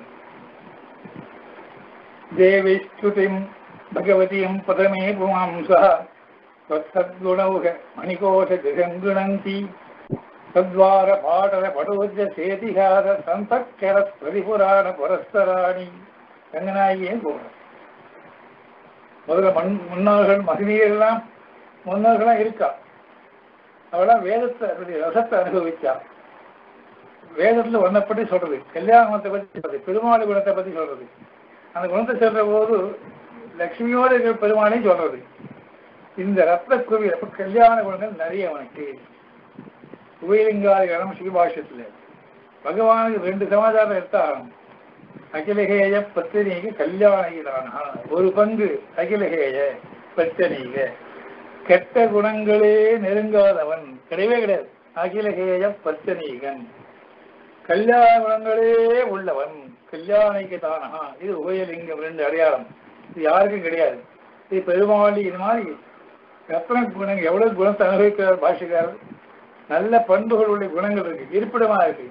Speaker 1: தேவி ஸ்துதிம் பகவதியும் பதமே புமாம்சா தத்குணவுக மணிகோஷ திகங்குணந்தி தத்வார பாடல படுவஜ சேதிகார சந்தக்கர பிரதிபுராண புரஸ்தராணி ரங்கநாயகியே போகிறோம் முதல்ல மண் முன்னோர்கள் மகிழ்ச்சியெல்லாம் முன்னோர்களாம் இருக்கா அவெல்லாம் வேதத்தை அதனுடைய ரசத்தை அனுபவிச்சா வேதத்துல ஒன்றை பற்றி சொல்றது கல்யாண குணத்தை பற்றி சொல்றது பெருமாள் குணத்தை பற்றி சொல்றது அந்த குணத்தை சொல்ற போது லட்சுமியோடு இருக்கிற பெருமாளையும் சொல்றது இந்த ரத்ன குவியல் அப்ப கல்யாண குணங்கள் நிறைய உனக்கு உபயலிங்காதிகரணம் ஸ்ரீபாஷ்யத்துல பகவானுக்கு ரெண்டு சமாச்சாரம் எடுத்தாகணும் அகிலகேய பத்தினிக கல்யாணிகளானா ஒரு பங்கு அகிலகேய பத்தினிக கெட்ட குணங்களே நெருங்காதவன் கிடையவே கிடையாது அகிலகேய பத்தினிகன் கல்யாண குணங்களே உள்ளவன் கல்யாணிக்கு தானா இது உபயலிங்கம் ரெண்டு அடையாளம் இது யாருக்கும் கிடையாது இது பெருமாளி இது மாதிரி எத்தனை குணங்கள் எவ்வளவு குணத்தை அனுபவிக்கிறார் பாஷிக்காரர் நல்ல பண்புகளுடைய குணங்கள் இருக்கு இருப்பிடமா இருக்கு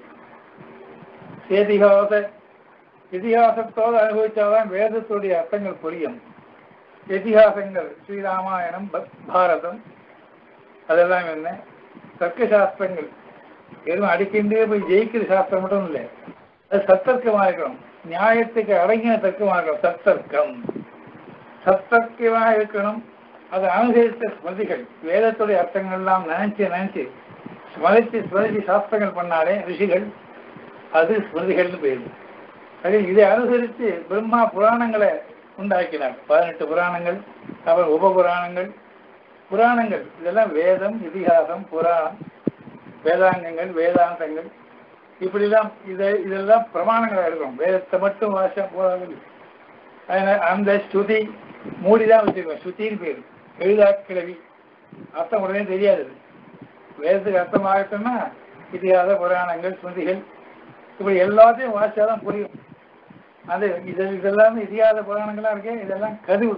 Speaker 1: சேதிகாச இதிகாசத்தோடு அனுபவிச்சாதான் வேதத்துடைய அர்த்தங்கள் புரியும் இதிகாசங்கள் ஸ்ரீராமாயணம் ப- பாரதம் அதெல்லாம் என்ன தர்க்க சாஸ்திரங்கள் வெறும் அடிக்கின்றே போய் ஜெயிக்கிற சாஸ்திரம் மட்டும் இல்லை அது சத்தர்க்கமா இருக்கணும் நியாயத்துக்கு அடங்கின தர்க்கமா இருக்கணும் சத்தர்க்கம் சத்தர்க்கமா இருக்கணும் அதை அனுசரித்த ஸ்மிருதிகள் வேதத்துடைய அர்த்தங்கள் எல்லாம் நினைச்சு நினைச்சு ஸ்மரிச்சு ஸ்மரிச்சு சாஸ்திரங்கள் பண்ணாலே ரிஷிகள் அது ஸ்மிருதிகள்னு பேரு அது இதை அனுசரித்து பிரம்மா புராணங்களை உண்டாக்கினார் பதினெட்டு புராணங்கள் அப்புறம் உப புராணங்கள் புராணங்கள் இதெல்லாம் வேதம் இதிகாசம் புராணம் வேதாங்கங்கள் வேதாந்தங்கள் இப்படிலாம் இதை இதெல்லாம் பிரமாணங்களாக இருக்கும் வேதத்தை மட்டும் வாசா போதாது அதனால அந்த ஸ்துதி மூடிதான் வச்சிருக்கோம் ஸ்ருதின்னு பேர் எழுதா கிழவி அர்த்தம் உடனே தெரியாது வேதத்துக்கு அர்த்தம் ஆகட்டும்னா இதிகாச புராணங்கள் ஸ்மிருதிகள் இப்படி எல்லாத்தையும் வாசிச்சாதான் புரியும் அது இது இதெல்லாம் இதிகாச புராணங்களா இருக்கே இதெல்லாம் கதுவு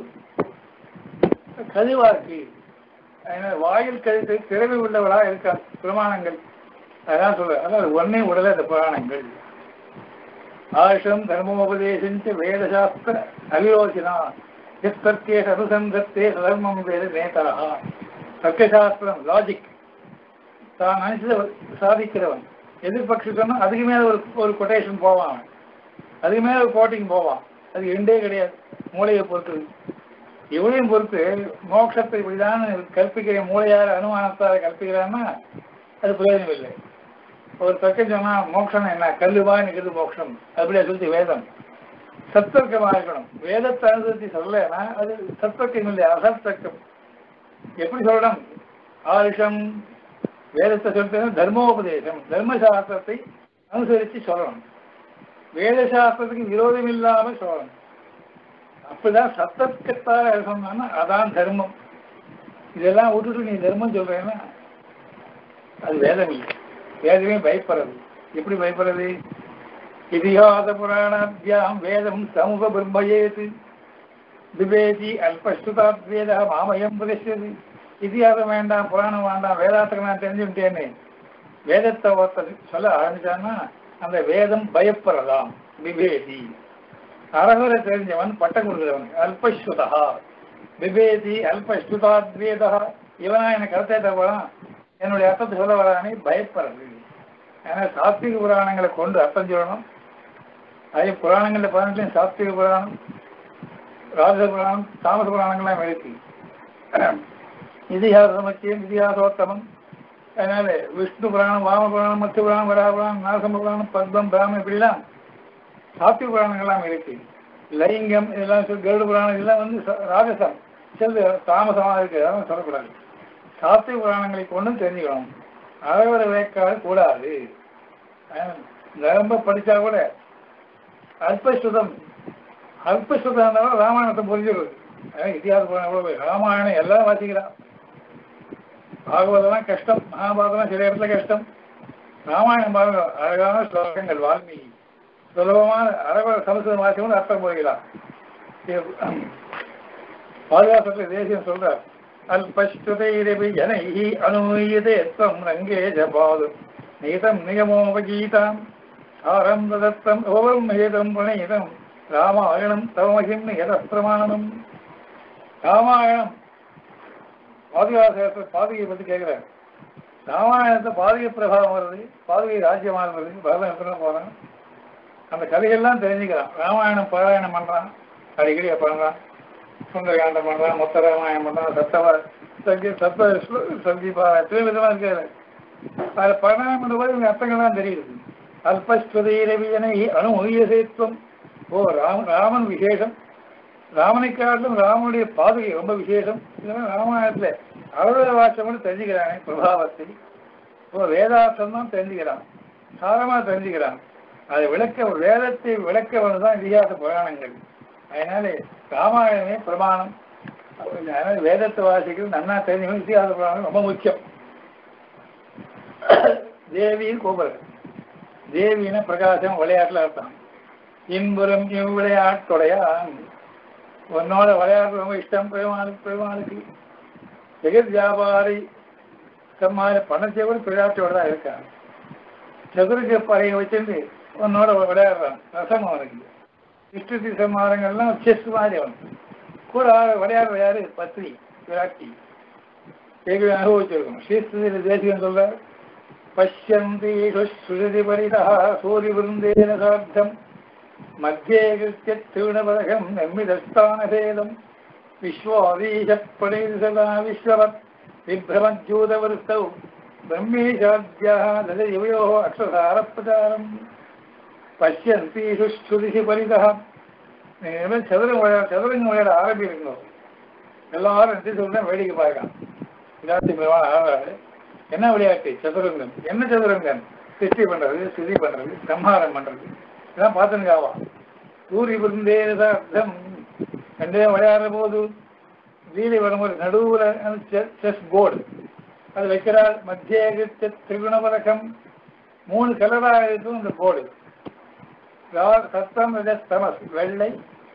Speaker 1: கதுவா இருக்கு அதனால வாயில் கழுத்து திறமை உள்ளவளா இருக்கா பிரமாணங்கள் அதான் சொல்ற அதாவது ஒன்னே உடல இந்த புராணங்கள் ஆயுஷம் தர்மோபதேசிஞ்ச வேதசாஸ்திர அவிரோசினா எத்தர்க்கே அனுசந்தத்தே தர்மம் வேத நேதா தர்க்கசாஸ்திரம் லாஜிக் தான் நினைச்சதை சாதிக்கிறவன் எதிர்பட்சி சொன்னா அதுக்கு மேல ஒரு ஒரு கொட்டேஷன் போவான் அவன் அதுக்கு மேல ஒரு கோட்டிங் போவான் அது எண்டே கிடையாது மூளையை பொறுத்தது இவளையும் பொறுத்து மோட்சத்தை இப்படிதான் கற்பிக்கிற மூளையார் அனுமானத்தால் கற்பிக்கிறான்னா அது பிரயோஜனம் இல்லை ஒரு தர்க்கம் சொன்னா மோட்சம் என்ன கல்லுவா நிற்கிறது மோட்சம் அப்படியே சொல்லி வேதம் சத்தர்க்கமா இருக்கணும் வேதத்தை அனுசரித்து சொல்லலைன்னா அது சத்தர்க்கம் இல்லை அசத்தர்க்கம் எப்படி சொல்லணும் ஆயுஷம் வேதத்தை சொல்றது தர்மோபதேசம் தர்மசாஸ்திரத்தை அனுசரித்து சொல்லணும் வேத சாஸ்திரத்துக்கு விரோதம் இல்லாம சொல்லணும் அப்படிதான் சத்தத்துக்காக சொன்னா அதான் தர்மம் இதெல்லாம் விட்டுட்டு நீ தர்மம் சொல்றேன்னா அது வேதம் இல்லை வேதமே பயப்படுறது எப்படி பயப்படுறது இதிகாச புராணாபியாம் வேதம் சமூக பிரம்மயேது விவேதி அல்பஸ்துதாத் வேத மாமயம் பிரதிஷ்டது இதிகாசம் வேண்டாம் புராணம் வேண்டாம் வேதாத்துக்கு நான் தெரிஞ்சுட்டேன்னு வேதத்தை ஒருத்தர் சொல்ல ஆரம்பிச்சான்னா அந்த வேதம் பயப்படுறதாம் விவேதி அரகுரை தெரிஞ்சவன் பட்டம் கொடுக்கிறவன் அல்பஸ்துதா விவேதி அல்பஸ்துதாத்வேதா இவனா எனக்கு கருத்தை தரப்போறான் என்னுடைய அர்த்தத்தை சொல்ல வரானே பயப்படுறது ஏன்னா சாத்விக புராணங்களை கொண்டு அர்த்தம் சொல்லணும் அதே புராணங்கள்ல பதினெட்டுலையும் சாத்விக புராணம் ராஜ புராணம் தாமச புராணங்கள்லாம் இருக்கு இதிகாச சமச்சியம் இதிகாசோத்தமம் அதனால விஷ்ணு புராணம் வாம புராணம் மத்திய புராணம் வரா புராணம் நாசம புராணம் பத்மம் பிராமம் இப்படிலாம் சாத்விக புராணங்கள்லாம் இருக்கு லைங்கம் இதெல்லாம் சொல்லி கருட புராணம் இதெல்லாம் வந்து ச- ராஜசம் செல்வ தாமசமாக இருக்கு அதெல்லாம் சொல்லக்கூடாது சாத்விக புராணங்களை கொண்டும் தெரிஞ்சுக்கணும் அறவர வேக்காடு கூடாது அஹ் நிரம்ப படிச்சா கூட அல்பஸ்ருதம் அல்பஸ்ருதம் இருந்தாலும் ராமாயணத்தை புரிஞ்சிடுது அஹ் இதிகாச புராணம் எவ்வளவு ராமாயணம் எல்லாம் வாசிக்கிறான் பாகவதெல்லாம் கஷ்டம் மகாபாரதம் சில இடத்துல கஷ்டம் ராமாயணம் பாருங்க அழகான ஸ்லோகங்கள் வால்மீகி சுலபமான அரவ சமஸ்கிருதம் வாசிக்கணும் அர்த்தம் போகிறார் பாதுகாசத்தில் தேசியம் சொல்றார் அல்பஸ்துதைரபி ஜனைஹி அனுமீயதே त्वं ரங்கே ஜபாது நீதம் நியமோபகீதாம் சாரம் ததத்தம் ஓவம் ஏதம் பிரணீதம் ராமாயணம் தவமகிம் எத பிரமாணம் ராமாயணம் பாதுகாசத்தில் பாதுகையை பற்றி கேட்கிறார் ராமாயணத்தை பாதுகை பிரபாவம் வருது பாதுகை ராஜ்யமாக வருது பரதம் எப்படி போகிறான் அந்த கதையெல்லாம் தெரிஞ்சுக்கிறான் ராமாயணம் பாராயணம் பண்றான் அடிக்கடி பண்றான் சுந்தரகாண்டம் பண்றான் மொத்த ராமாயணம் பண்றான் சத்தவ சங்கி சத்த சங்கீபா எத்தனை விதமா இருக்காது அது பாராயணம் பண்ணும்போது இவங்க அர்த்தங்கள்லாம் தெரியுது அல்பஸ்வதீரவியனை அணுமொழியசேத்துவம் ஓ ராம ராமன் விசேஷம் ராமனை காட்டிலும் ராமனுடைய பாதுகை ரொம்ப விசேஷம் இதெல்லாம் ராமாயணத்துல அவரோட வாசம் கூட தெரிஞ்சுக்கிறானே பிரபாவத்தை இப்போ வேதார்த்தம் தான் தெரிஞ்சுக்கிறான் சாரமா தெரிஞ்சுக்கிறான் அதை விளக்க வேதத்தை விளக்க தான் இதிகாச புராணங்கள் அதனால ராமாயணமே பிரமாணம் அதனால வேதத்தை வாசிக்கிறது நன்னா தெரிஞ்சுக்கணும் இதிகாச புராணம் ரொம்ப முக்கியம் தேவியின் கோபுரம் தேவின பிரகாசம் விளையாட்டுல அர்த்தம் இன்புறம் இவ்விளையாட்டுடையான் உன்னோட விளையாட்டு ரொம்ப இஷ்டம் பெருமாளுக்கு பெருமாளுக்கு ஜெகத் வியாபாரி சம்மாரி பணத்தை கூட விளையாட்டோட தான் இருக்கான் சதுரக பறையை வச்சிருந்து உன்னோட விளையாடுறான் ரசம் அவனுக்கு இஷ்டத்தி சம்மாரங்கள்லாம் செஸ் மாதிரி அவன் கூட விளையாடுற யாரு பத்னி விராட்டி ஏற்கனவே அனுபவிச்சிருக்கோம் ஸ்ரீஸ்தியில் தேசியம் சொல்ற பஷ்யந்தி சுருதி பரிதா சூரி விருந்தேன சார்த்தம் மத்தியே கிருத்திய திருணபதகம் நெம்மிதஸ்தான பேதம் விஸ்வாதீசப்படைசதா விஸ்வவத் விப்ரமஜூதவருத்தௌ பிரம்மேஷாத்யாः ததயோः அக்ஷசாரப்பிரச்சாரம் பஷ்யந்தி சுஸ்ருதிசி பரிதா நீங்கள் சதுரம் விளையாட சதுரங்க விளையாட ஆரம்பிக்கிறீங்களோ எல்லாரும் என்ன சொல்றேன் வேடிக்கை பார்க்கலாம் விளையாட்டு பிரமாண ஆடுறாரு என்ன விளையாட்டு சதுரங்கம் என்ன சதுரங்கம் சிருஷ்டி பண்றது ஸ்திதி பண்றது சம்ஹாரம் பண்றது இதெல்லாம் பார்த்துங்க ஆவா சூரி விருந்தே அர்த்தம் ரெண்டே விளையாடுற போது வீதி வரும்போது நடுவுல செஸ் போர்டு அது வைக்கிறார் மத்திய திரிகுண பதக்கம் மூணு கலராக இருக்கும் இந்த போர்டு சத்தம் தமஸ் வெள்ளை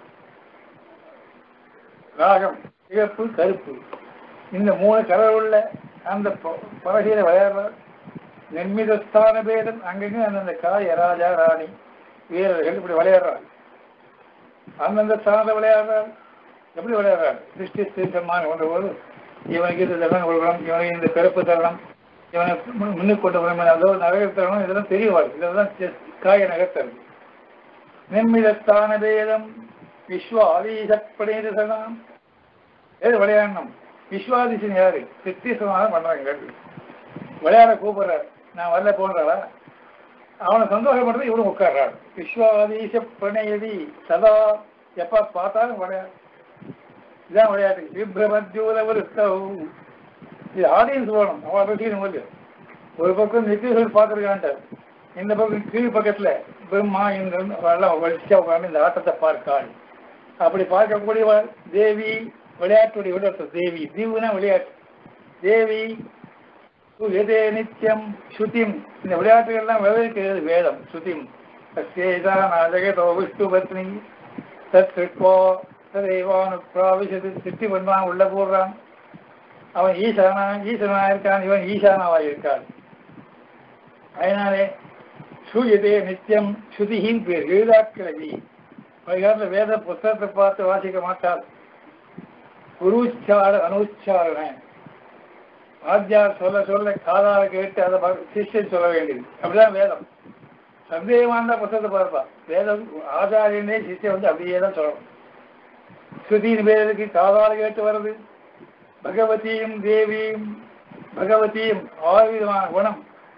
Speaker 1: ராகம் சிகப்பு கருப்பு இந்த மூணு கலர் உள்ள அந்த பலகையில விளையாடுற நிர்மிதஸ்தான பேதம் அங்கங்க அந்தந்த காய ராஜா ராணி வீரர்கள் இப்படி விளையாடுறாங்க அந்தந்த ஸ்தானத்தை விளையாடுறாங்க எப்படி விளையாடுறாங்க சிருஷ்டி ஸ்திரமான கொண்ட போது இவனுக்கு இந்த தருணம் கொடுக்கணும் இவனுக்கு இந்த பிறப்பு தருணம் இவனை முன்னுக்கு கொண்டு வரணும் அதோ நகர தருணம் இதெல்லாம் தெரியவாது இதெல்லாம் காய நகர்த்தல் நிர்மிதஸ்தான பேதம் விஸ்வாதீசப்படைதலாம் எது விளையாடணும் விஸ்வாதிசன் யாரு சித்தீசமாக பண்றாங்க விளையாட கூப்பிடுறாரு நான் வரல போடுறாளா அவனை சந்தோஷப்படுறது இவனும் உட்கார்றாரு விஸ்வாதீச பிரணயதி சதா எப்ப பார்த்தாலும் விளையாடு இதான் விளையாட்டு விப்ரமத்யூத இது ஆடியன்ஸ் வேணும் அவன் ரசிக்கணும் இல்லையோ ஒரு பக்கம் நித்தியர்கள் பார்த்துருக்கான்ட்டார் இந்த பக்கம் கீழ் பக்கத்துல பிரம்மா இந்திரன் எல்லாம் வலிச்சா உட்காந்து இந்த ஆட்டத்தை பார்க்காள் அப்படி பார்க்கக்கூடிய தேவி விளையாட்டுடைய விளையாட்டு தேவி தீவுனா விளையாட்டு தேவி எதே நித்தியம் சுத்திம் இந்த விளையாட்டுகள்லாம் விளைவிக்கிறது வேதம் சுத்திம் சத்யேதா நாஜகதோ விஷ்ணு பத்னி தத்ரிக்கோ ததைவானு பிராவிசது சித்தி பண்ணான் உள்ள போடுறான் அவன் ஈசானா ஈசனா இருக்கான் இவன் ஈசானாவா இருக்கான் அதனாலே சூயதே நித்தியம் சுதியின் பேர் எழுதாக்கிழவி பழைய வேத புத்தகத்தை பார்த்து வாசிக்க மாட்டார் குருச்சார அனுச்சாரண ஆத்தியார் சொல்ல சொல்ல காதால கேட்டு அதை சிஷ்யன் சொல்ல வேண்டியது அப்படிதான் வேதம் சந்தேகமா இருந்தா புத்தகத்தை பார்ப்பா வேதம் ஆச்சாரியனே சிஷ்யன் வந்து அப்படியே தான் சொல்லணும் ஸ்ருதியின் பேருக்கு காதால கேட்டு வருது பகவதியும் தேவியும் பகவதியும் ஆறு விதமான குணம்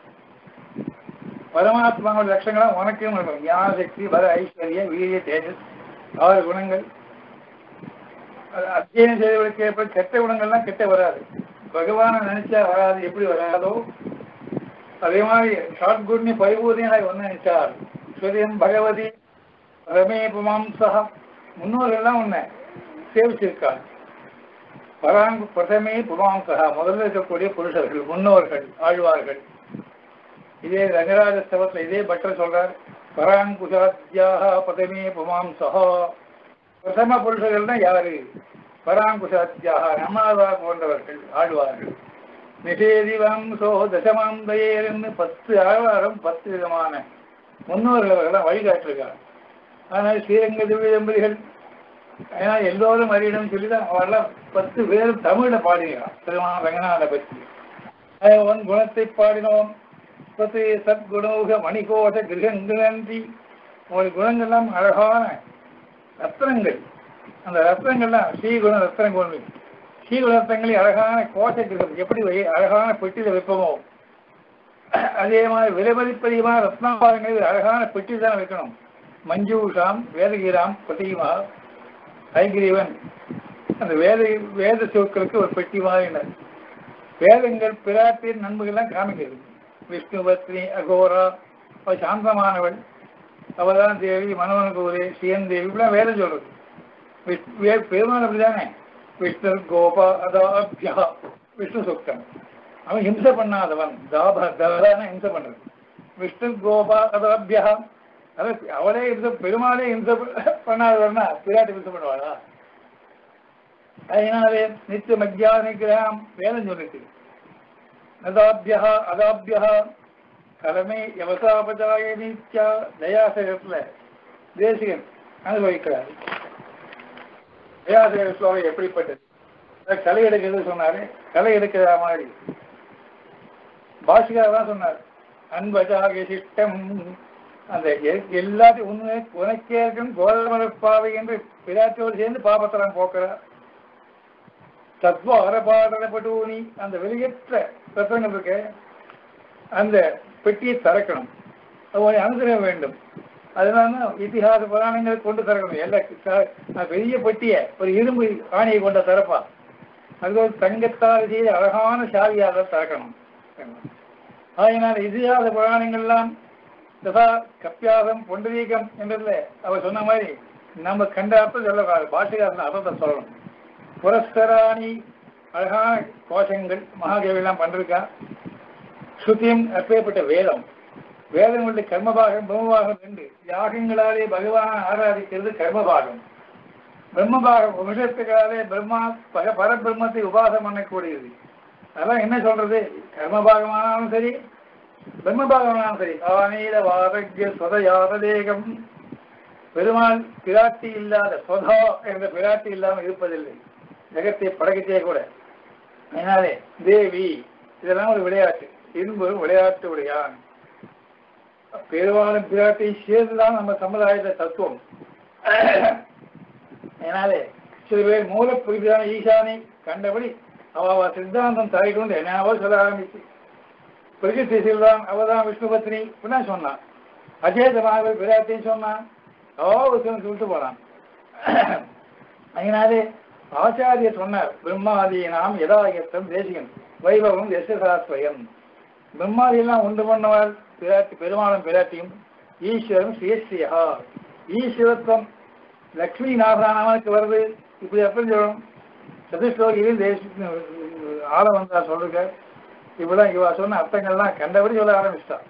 Speaker 1: பரமாத்மாவோட லட்சங்களும் உனக்கும் இருக்கும் ஞான சக்தி வர ஐஸ்வர்ய வீரிய தேஜஸ் ஆறு குணங்கள் அத்தியனம் செய்தவர்களுக்கு ஏற்ப கெட்ட குணங்கள்லாம் கெட்ட வராது பகவானை நினைச்சா வராது எப்படி வராதோ அதே மாதிரி ஷார்ட் குட்னி பரிபூர்ணியாக ஒன்று நினைச்சார் ஸ்வரியம் பகவதி ரமே புமாம்சா முன்னோர்கள்லாம் உன்னை சேவிச்சிருக்கார் பராங்கு பிரதமே புமாம்சா முதல்ல இருக்கக்கூடிய புருஷர்கள் முன்னோர்கள் ஆழ்வார்கள் இதே ரங்கராஜ ஸ்தவத்தில் இதே பட்டர் சொல்றார் பராங்குசாத்தியாக பதமே புமாம்சா பிரதம புருஷர்கள்னா யாரு பராங்குசாத்தியாக நம்மாதா போன்றவர்கள் ஆழ்வார்கள் நிஷேதிவம்சோ தசமாம் தயேன்னு பத்து ஆழ்வாரம் பத்து விதமான முன்னோர்கள் அவர்களாம் வழிகாட்டிருக்காங்க ஆனால் ஸ்ரீரங்க திவ்ய தம்பதிகள் ஏன்னா எல்லோரும் அறியணும்னு சொல்லி தான் அவரெல்லாம் பத்து பேரும் தமிழ்ல பாடினான் திருமான ரங்கநாத பற்றி ஒன் குணத்தை பாடினோம் பத்து சத்குணோக மணிகோஷ கிரகங்கி ஒரு குணங்கள்லாம் அழகான ரத்னங்கள் அந்த ரத்னங்கள்லாம் ஸ்ரீகுண ரத்னங்கள் ஸ்ரீகுண ரத்னங்களில் அழகான கோஷ கிரகம் எப்படி வை- அழகான பெட்டியில வைப்போமோ அதே மாதிரி விலைமதிப்பதிகமான ரத்னாபாரங்களில் அழகான பெட்டி தான் வைக்கணும் மஞ்சூஷாம் வேதகிராம் பிரதிமா ஐகிரீவன் அந்த வேத வேத சொற்களுக்கு ஒரு பெட்டி மாதிரினர் வேதங்கள் பிராட்டியின் நன்மைகள்லாம் காமிக்கிறது விஷ்ணு பத்னி அகோரா அவள் சாந்தமானவள் அவதான் தேவி மனோனுகூரே சியன் தேவி இப்படிலாம் வேதம் சொல்றது விஷ்ணு வே- பெருமாள் அப்படிதானே விஷ்ணு கோபா அதாபியா விஷ்ணு சுத்தம் அவன் ஹிம்சை பண்ணாதவன் தாப தான ஹிம்சை பண்றது விஷ்ணு கோபா அதாபியா அது அவளே ஹிம்சை பெருமாளே ஹிம்சை ப- பண்ணாதவன்னா பிராட்டி ஹிம்சை பண்ணுவாளா அதனாலே நித்திய மத்தியான கிரகம் வேதம் சொல்லிட்டு அதாபியா அதாபியா கடமை யவசாபஜாய நித்யா தயாசகத்துல தேசிகன் அனுபவிக்கிறார் வியாச ஸ்லோகம் எப்படிப்பட்டது அதாவது களை எடுக்கிறது சொன்னாரு களை எடுக்கிற மாதிரி பாஷிகார் தான் சொன்னார் அன்பதாக சிட்டம் அந்த எ- எல்லாத்தையும் உன்னை உனக்கே இருக்கும் கோதமரப்பாவை என்று பிராட்டியோடு சேர்ந்து பாபத்தலம் போக்குறார் தத்துவ அறபாடப்பட்டு அந்த வெளியேற்ற தத்துவங்கள் இருக்கு அந்த பெட்டியை திறக்கணும் அவனை அனுசரிக்க வேண்டும் அதனால தான் இத்திஹாச புராணங்களை கொண்டு திறக்கணும் எல்லா த- நான் பெரிய பெட்டியை ஒரு இரும்பு ஆணையை கொண்ட திறப்பா அது ஒரு தங்கத்தால் செய்த அழகான சாவியாக திறக்கணும் ஆகினால் இதிகாச புராணங்கள்லாம் ததா கப்பியாசம் பொண்டரீகம் என்றதுல அவர் சொன்ன மாதிரி நம்ம கண்ட அர்த்தம் சொல்லக்கூடாது பாஷைகாரன் அர்த்தத்தை சொல்லணும் புரஸ்தராணி அழகான கோஷங்கள் மகாகவிலாம் பண்ணிருக்கா ஸ்ருதியும் அப்பேற்பட்ட வேதம் வேதங்களுடைய கர்மபாகம் பிரம்மபாகம் ரெண்டு யாகங்களாலே பகவானை ஆராதிக்கிறது கர்மபாகம் பிரம்மபாகம் உபனிஷத்துக்களாலே பிரம்மா பர பரபிரம்மத்தை உபாசம் பண்ணக்கூடியது அதெல்லாம் என்ன சொல்றது கர்மபாகமானாலும் சரி பிரம்மபாகமானாலும் சரி ஆனீத வாரக்ய சொதயாததேகம் பெருமாள் பிராட்டி இல்லாத சொதா என்ற பிராட்டி இல்லாமல் இருப்பதில்லை ஜெகத்தை படைக்கத்தே கூட அதனாலே தேவி இதெல்லாம் ஒரு விளையாட்டு இரும்பும் விளையாட்டு உடையான் பெருமாளும் பிராட்டி சேர்ந்துதான் நம்ம சமுதாயத்த தத்துவம் அதனாலே சில பேர் மூல புரிதான ஈசானை கண்டபடி அவ அவ சித்தாந்தம் தலை கொண்டு என்னவோ சொல்ல ஆரம்பிச்சு பிரகிருதி செல்வான் அவதான் விஷ்ணு பத்னி இப்படின்னா சொன்னான் அஜேதமாக பிராட்டின்னு சொன்னான் அவ ஒருத்தன் சொல்லிட்டு போனான் அதனாலே ஆச்சாரியர் சொன்னார் பிரம்மாதீனாம் யதாயத்தம் தேசிகன் வைபவம் யசசாஸ்வயம் பிரம்மாதியெல்லாம் உண்டு பண்ணவாள் பிராட்டி பெருமாளும் பிராட்டியும் ஈஸ்வரம் சேஸ்தியா ஈஸ்வரத்துவம் லக்ஷ்மி நாசானவனுக்கு வருது இப்படி எப்படி சொல்லணும் சதுஷ்லோகியில் தேச ஆள வந்தா சொல்லுங்க இப்படிலாம் இவ சொன்ன அர்த்தங்கள்லாம் கண்டபடி சொல்ல ஆரம்பிச்சிட்டான்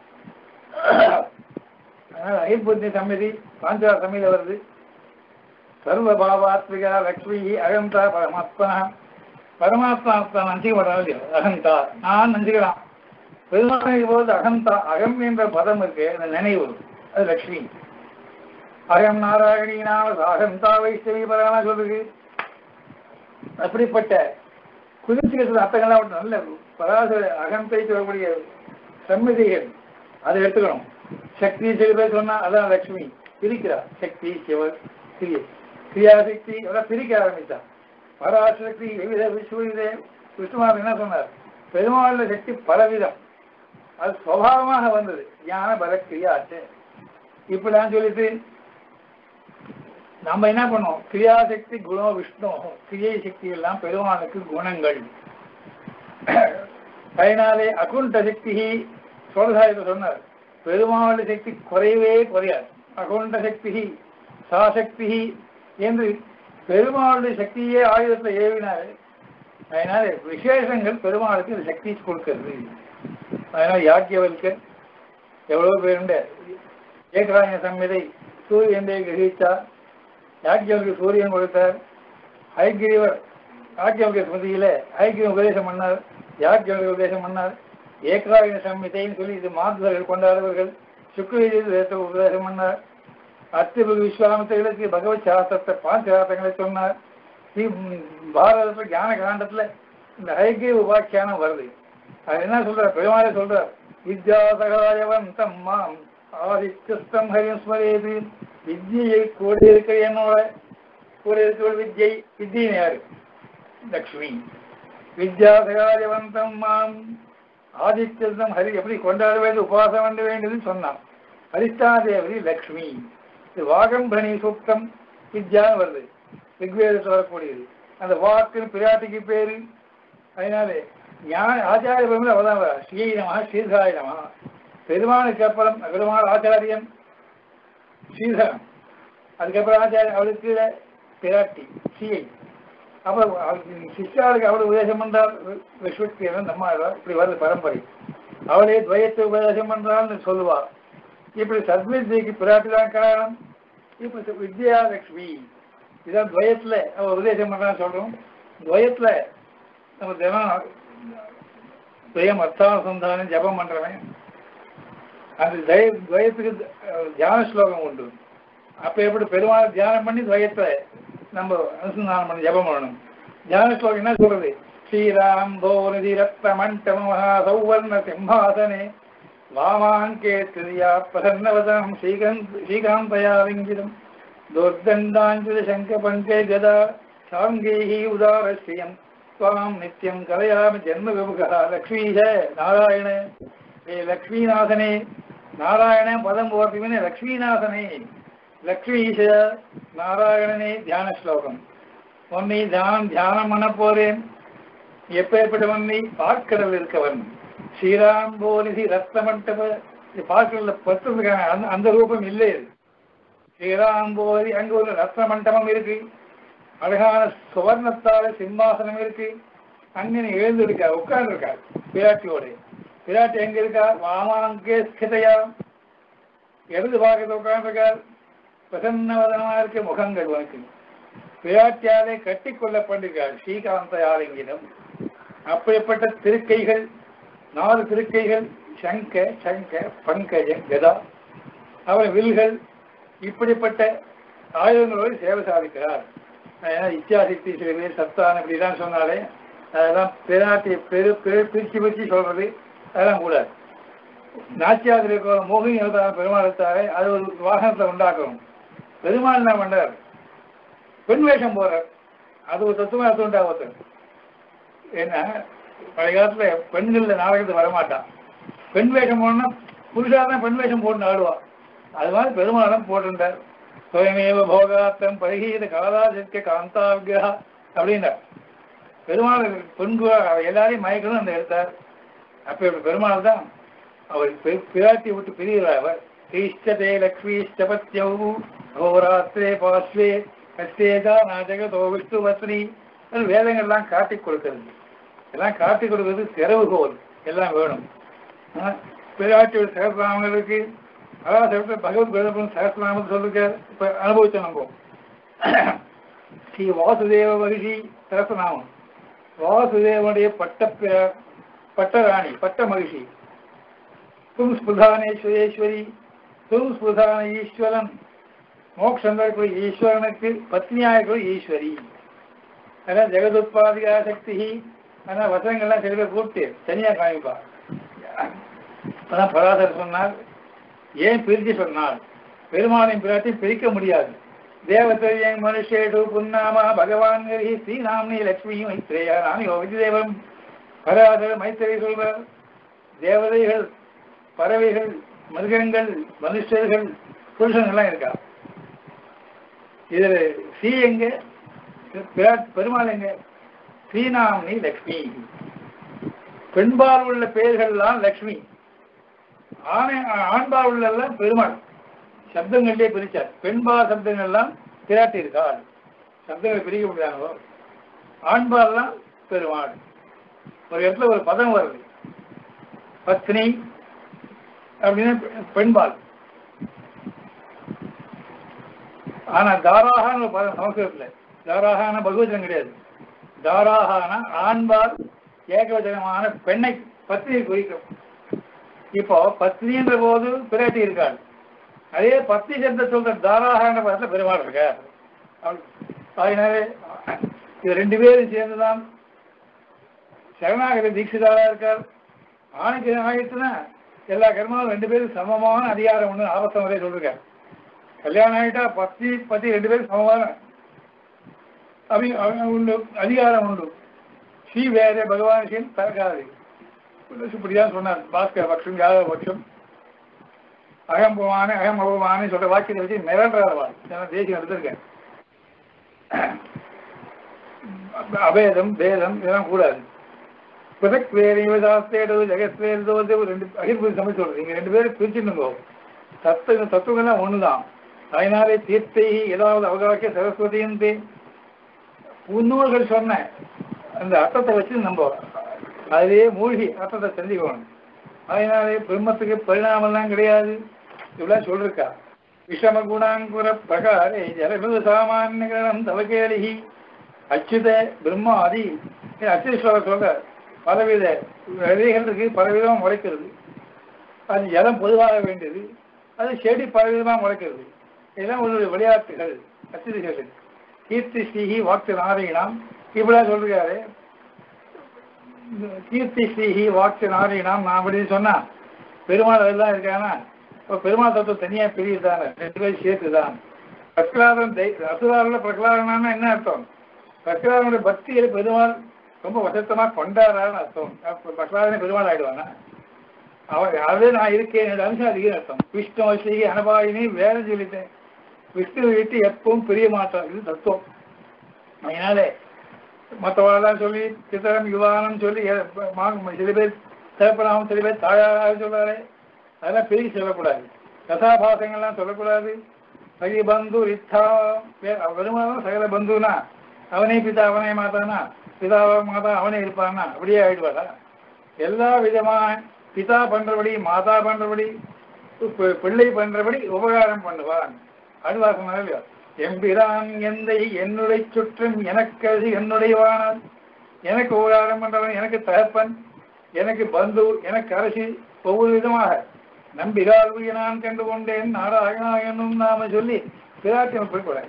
Speaker 1: அதனால அகிர்புத்தி சமிதி பாஞ்சால சமையல வருது சர்வபாவாத்மிகா லக்ஷ்மி அகந்தா பரமாத்மனா பரமாத்மா நஞ்சிக்க மாட்டாங்க அகந்தா நான் நஞ்சுக்கலாம் பெருமாளுக்கு போது அகந்தா அகம் என்ற பதம் இருக்கு அந்த நினைவு அது லக்ஷ்மி அகம் நாராயணி நாம அகந்தா வைஷ்ணவி பரவான சொல்லுது அப்படிப்பட்ட குதிர்ச்சிகள் அர்த்தங்கள்லாம் ஒன்று நல்ல பராசர அகந்தை சொல்லக்கூடிய சம்மிதிகள் அதை எடுத்துக்கணும் சக்தி சில பேர் சொன்னா அதான் லக்ஷ்மி பிரிக்கிறா சக்தி சிவர் கிரிய கிரியாசக்தி அதெல்லாம் பிரிக்க ஆரம்பித்தா பராசக்தி விவித விஸ்வவிதே விஷ்ணுமார் என்ன சொன்னார் பெருமாளுடைய சக்தி பலவிதம் அது சுவாவமாக வந்தது ஞான பல கிரியாச்சு இப்படிலாம் சொல்லிட்டு நம்ம என்ன பண்ணோம் கிரியாசக்தி குணம் விஷ்ணு கிரியை சக்தி எல்லாம் பெருமானுக்கு குணங்கள் அதனாலே அகுண்ட சக்தி சோழசாயத்தை சொன்னார் பெருமாளுடைய சக்தி குறையவே குறையாது அகுண்ட சக்தி சாசக்தி என்று பெருமாளுடைய சக்தியே ஆயுதத்தில் ஏவினார் அதனால விசேஷங்கள் பெருமாளுக்கு இந்த சக்தி கொடுக்கிறது அதனால யாக்கியவல்கர் எவ்வளவு பேருண்ட ஏகராய சம்மிதை சூரியனை கிரகித்தார் யாக்கியவருக்கு சூரியன் கொடுத்தார் ஐக்கியவர் யாக்கியவருக்கு ஸ்மிருதியில ஐக்கியம் உபதேசம் பண்ணார் யாக்கியவருக்கு உபதேசம் பண்ணார் ஏகராயண சம்மிதைன்னு சொல்லி இது மாத்துவர்கள் கொண்டாடுவர்கள் சுக்ரீதத்தை உபதேசம் பண்ணார் அத்திபு விஸ்வாமித்திரர்களுக்கு பகவத் சாஸ்திரத்தை பாஞ்ச சாஸ்திரங்களை சொன்னார் ஸ்ரீ பாரதத்துல ஞான காண்டத்துல இந்த ஐக்கிய உபாக்கியானம் வருது அது என்ன சொல்ற பெருமாளே சொல்றார் வித்யாசகாயவந்தம் மாம் ஆதித்யஸ்தம் ஹரியம் ஸ்மரேது வித்யை கூட இருக்கிற என்னோட கூட இருக்கிற வித்யை வித்தியின் யாரு லக்ஷ்மி வித்யாசகாயவந்தம் மாம் ஆதித்யஸ்தம் ஹரி எப்படி கொண்டாட வேண்டும் உபாசம் பண்ண வேண்டியதுன்னு சொன்னான் ஹரிஷ்டாதேவரி லக்ஷ்மி இது வாகம்பணி சூக்தம் வித்யான்னு வருது ரிக்வேதத்தில் வரக்கூடியது அந்த வாக்குன்னு பிராட்டிக்கு பேரு அதனாலே ஞான ஆச்சாரிய பிரம்ம அவதான் வரா ஸ்ரீநமா ஸ்ரீதாயனமா பெருமானுக்கு அப்புறம் பெருமாள் ஆச்சாரியன் ஸ்ரீதரம் அதுக்கப்புறம் ஆச்சாரியன் அவளுக்கு கீழே பிராட்டி ஸ்ரீயை அப்புறம் சிஷ்யாளுக்கு அவள் உபதேசம் பண்றாள் விஸ்வக்தியன் நம்ம இப்படி வருது பரம்பரை அவளே துவயத்தை உபதேசம் பண்றாள்னு சொல்லுவா இப்படி சத்வித்யக்கு பிராட்டி தான் காரணம் இப்படி வித்யாலட்சுமி இதான் துவயத்துல அவ உபதேசம் பண்றான்னு சொல்றோம் துவயத்துல நம்ம தினம் துவயம் அர்த்தானுசந்தானம் ஜபம் பண்றவன் அந்த தய துவயத்துக்கு அஹ், தியான ஸ்லோகம் உண்டு அப்ப எப்படி பெருமாள் தியானம் பண்ணி துவயத்தை நம்ம அனுசந்தானம் பண்ணி ஜபம் பண்ணணும் தியான ஸ்லோகம் என்ன சொல்றது ஸ்ரீராம் போரதி ரத்ன மண்டம மகா சௌவர்ண சிம்ஹாசனே வாமாங்கே திரியா பிரசன்னவதம் ஸ்ரீகாந்த் ஸ்ரீகாந்தயா லிங்கிதம் துர்தண்டாஞ்சுத சங்க பங்கே கதா சாங்கேஹி உதாரஸ்ரீயம் துவாம் நித்யம் கலையாமி ஜென்ம விமுகா லக்ஷ்மீஷ நாராயண ஏ லக்ஷ்மீநாதனே நாராயண பதம் போர்த்திவனே லக்ஷ்மீநாதனே லக்ஷ்மீஷ நாராயணனே தியான ஸ்லோகம் உன்னை தியானம் தியானம் பண்ண போறேன் எப்பேற்பட்டவன் நீ பார்க்கடல் இருக்கவன் ஸ்ரீராம் போலிசி ரத்ன மண்டப பார்க்கடல பத்துருக்காங்க அந்த அந்த ரூபம் இல்லை இது ஸ்ரீராம் போலி அங்க ஒரு ரத்ன மண்டபம் இருக்கு அழகான சுவர்ணத்தால சிம்மாசனம் இருக்கு அண்ணன் எழுந்திருக்கா உட்கார்ந்து இருக்கா பிராட்டியோட பிராட்டி எங்க இருக்கா வாமாங்கே ஸ்திதையா இடது பாகத்தை உட்கார்ந்துருக்கார் பிரசன்னவதனமா இருக்க முகங்கள் உனக்கு பிராட்டியாலே கட்டி கொள்ளப்பட்டிருக்கார் ஸ்ரீகாந்த ஆலிங்கினம் அப்படிப்பட்ட திருக்கைகள் நாலு திருக்கைகள் சங்க சங்க பங்கஜ கதா அவர் வில்கள் இப்படிப்பட்ட ஆயுதங்களோடு சேவை சாதிக்கிறார் ஏன்னா இத்தியாசக்தி சில பேர் சத்தான் இப்படிலாம் சொன்னாலே அதெல்லாம் பிராட்டியை பெரு பெரு பிரிச்சு பிரிச்சு சொல்றது அதெல்லாம் கூடாது நாச்சியாதில் இருக்கிற மோகினி அவதார பெருமாளத்தாரே அது ஒரு வாகனத்தை உண்டாக்கணும் பெருமாள் என்ன பண்ணார் பெண் வேஷம் போறார் அது ஒரு தத்துவம் அது உண்டாகத்தர் ஏன்னா பழைய காலத்துல பெண்கள்ல நாடகத்துக்கு வரமாட்டான் பெண் வேஷம் போடணும்னா புருஷா தான் பெண் வேஷம் போட்டு ஆடுவா அது மாதிரி பெருமாளும் போட்டிருந்தார் சுயமேவ போகாத்தம் பழகியது காலாதிக்க காந்தாவியா அப்படின்னார் பெருமாள் பெண்கு எல்லாரையும் மயக்கணும் அந்த எடுத்தார் அப்ப பெருமாள் தான் அவர் பெ- பிராட்டி விட்டு பிரிகிறார் அவர் ஸ்ரீஷ்டதே லக்ஷ்மி ஸ்டபத்யவு கோராத்திரே பாஸ்வே கஸ்தேதா நாஜகதோ விஷ்ணு பத்னி அது வேதங்கள்லாம் காட்டிக் கொடுக்கிறது எல்லாம் காட்டிக் கொடுக்கிறது திறவுகோல் எல்லாம் வேணும் ஆ, பிராட்டியோட சகசிரநாமங்களுக்கு அதான் சொல்ற பகவத் வேதபுரம் சகசிரநாமம் சொல்லுங்க இப்ப அனுபவிச்சோம் நம்ம ஸ்ரீ வாசுதேவ மகிஷி சகசிரநாமம் வாசுதேவனுடைய பட்ட பி- பட்டராணி பட்ட மகிஷி தும் ஸ்புதானேஸ்வரேஸ்வரி தும் ஸ்புதான ஈஸ்வரன் மோட்சம் தரக்கூடிய ஈஸ்வரனுக்கு பத்னியாயக்கூடிய ஈஸ்வரி அதான் ஜெகதுத்பாதிகா சக்தி ஆனால் வசனங்கள்லாம் சில பேர் கூப்பிட்டு தனியா காமிப்பா அதான் பராசர் சொன்னார் ஏன் பிரித்து சொன்னார் பெருமாளையும் பிராட்டியும் பிரிக்க முடியாது தேவதையங் மனுஷேஷு புன்னாமா பகவான் ஹரி ஸ்ரீநாம்னி லட்சுமி மைத்ரேயா நான் யோகி தேவம் பராசர் மைத்திரை சொல்றார் தேவதைகள் பறவைகள் மிருகங்கள் மனுஷர்கள் புருஷன்கள்லாம் இருக்கா இதுல ஸ்ரீ எங்க பிராட் பெருமாள் எங்க ஸ்ரீநாம்னி லக்ஷ்மி பெண்பால் உள்ள பெயர்கள்லாம் லக்ஷ்மி ஆணை ஆண்பால் உள்ள எல்லாம் பெருமாள் சப்தங்கள்லயே பிரிச்சார் பெண்பால் சப்தங்கள்லாம் பிராட்டி இருக்காள் சப்தங்களை பிரிக்க முடியாதோ ஆண்பால்லாம் பெருமாள் ஒரு இடத்துல ஒரு பதம் வருது பத்னி அப்படின்னு பெண்பால் ஆனா தாராகான்னு ஒரு பதம் சமஸ்கிருதத்துல தாராகான பகவச்சனம் கிடையாது தாராகான ஆண்பால் ஏகவச்சனமான பெண்ணை பத்னியை குறிக்கும் இப்போ பத்னின்ற போது பிராட்டி இருக்காள் அதே பத்னி சப்த சொல்ற தாராகான பதத்துல பெருமாள் இருக்கார் அவள்- அதனால இது ரெண்டு பேரும் சேர்ந்துதான் சரணாகதி தீட்சிதாரா இருக்கார் ஆணுக்கு ஆயிடுச்சுன்னா எல்லா கர்மாவும் ரெண்டு பேரும் சமமான அதிகாரம் ஒண்ணு ஆபத்தம் வரை சொல்லிருக்கார் கல்யாணம் ஆயிட்டா பத்தி பத்தி ரெண்டு பேரும் சமமான அபி அ- உண்டு அதிகாரம் உண்டு ஸ்ரீ வேற பகவான் ஸ்ரீ தரகாது இப்படிதான் சொன்னார் பாஸ்கர் பக்ஷம் யாதவ பக்ஷம் அகம் பவானு அகம் அபவானு சொல்ற வாக்கியத்தை வச்சு மிரண்டாரவா தேசியம் எடுத்திருக்கேன் அபேதம் பேதம் இதெல்லாம் கூடாது பிரதக் வேறையோ சாஸ்திரேடோ ஜெகத் வேறதோ ரெண்டு அகிர்பூதி சமைச்சு சொல்றது நீங்க ரெண்டு பேரும் பிரிச்சுடுங்க தத்துவ தத்துவங்கள்லாம் ஒண்ணுதான் அதனாலே தீர்த்தை ஏதாவது அவகாக்கிய சரஸ்வதியும் முன்னோர்கள் சொன்ன அந்த அர்த்தத்தை வச்சு நம்ம அதிலேயே மூழ்கி அர்த்தத்தை தெரிஞ்சுக்கணும் அதனாலே பிரம்மத்துக்கு பரிணாமம்லாம் கிடையாது இவ்வளவு சொல்லிருக்கா விஷம குணாங்குர பிரகாரே ஜலமிது சாமானியகரணம் தவகேலிகி அச்சுத பிரம்மாதி அச்சுஸ்வரர் சொல்ற பலவித விதைகள் இருக்கு பலவிதமா முளைக்கிறது அது ஜலம் பொதுவாக வேண்டியது அது செடி பலவிதமா முளைக்கிறது இதெல்லாம் ஒரு விளையாட்டுகள் அச்சுதிகள் கீர்த்தி ஸ்ரீஹி வாக்கு நாரீணாம் இப்படிலாம் சொல்றாரு கீர்த்தி ஸ்ரீஹி வாக்கு நாரீணாம் நான் அப்படின்னு சொன்னா பெருமாள் எல்லாம் இருக்கானா இப்போ பெருமாள் தத்துவம் தனியா பிரியுதானே ரெண்டு பேரும் சேர்த்துதான் பிரகலாதன் தெய் அசுராரில் பிரகலாதனா என்ன அர்த்தம் பிரகலாதனுடைய பக்தியில பெருமாள் ரொம்ப வசத்தமா கொண்டாடுறான்னு அர்த்தம் அப்ப பிரகலாதனை பெருமாள் ஆயிடுவானா அவன் அதே நான் இருக்கேன் என்னோட அம்சம் அதிகம் அர்த்தம் விஷ்ணு ஸ்ரீ அனபாயினி வேற சொல்லிட்டேன் விஷ்ணு விட்டு எப்பவும் பிரிய மாட்டான் இது தத்துவம் அதனால மற்றவர்களெல்லாம் சொல்லி சித்திரம் யுவானம் சொல்லி எ- மா- சில பேர் சிறப்பனாவும் சில பேர் தாயாக சொல்றாரு அதெல்லாம் பிரித்து சொல்லக்கூடாது கதாபாசங்கள்லாம் சொல்லக்கூடாது சகி பந்து இத்தா வருமானம் சகல பந்துனா அவனே பிதா அவனே மாதானா பிதாவா மாதா அவனே இருப்பானா அப்படியே ஆயிடுவாரா எல்லா விதமான பிதா பண்றபடி மாதா பண்றபடி பி- பிள்ளை பண்றபடி உபகாரம் பண்ணுவான் அழுவாசம் இல்லையோ எம்பிரான் எந்தை என்னுடைய சுற்றும் எனக்கு அது என்னுடையவானான் எனக்கு உபகாரம் பண்றவன் எனக்கு தகப்பன் எனக்கு பந்து எனக்கு அரசு ஒவ்வொரு விதமாக நம்பிகால் நான் கண்டு கொண்டேன் நாராயணா என்னும் நாம சொல்லி பிராட்டியம் போய்க்கூடாது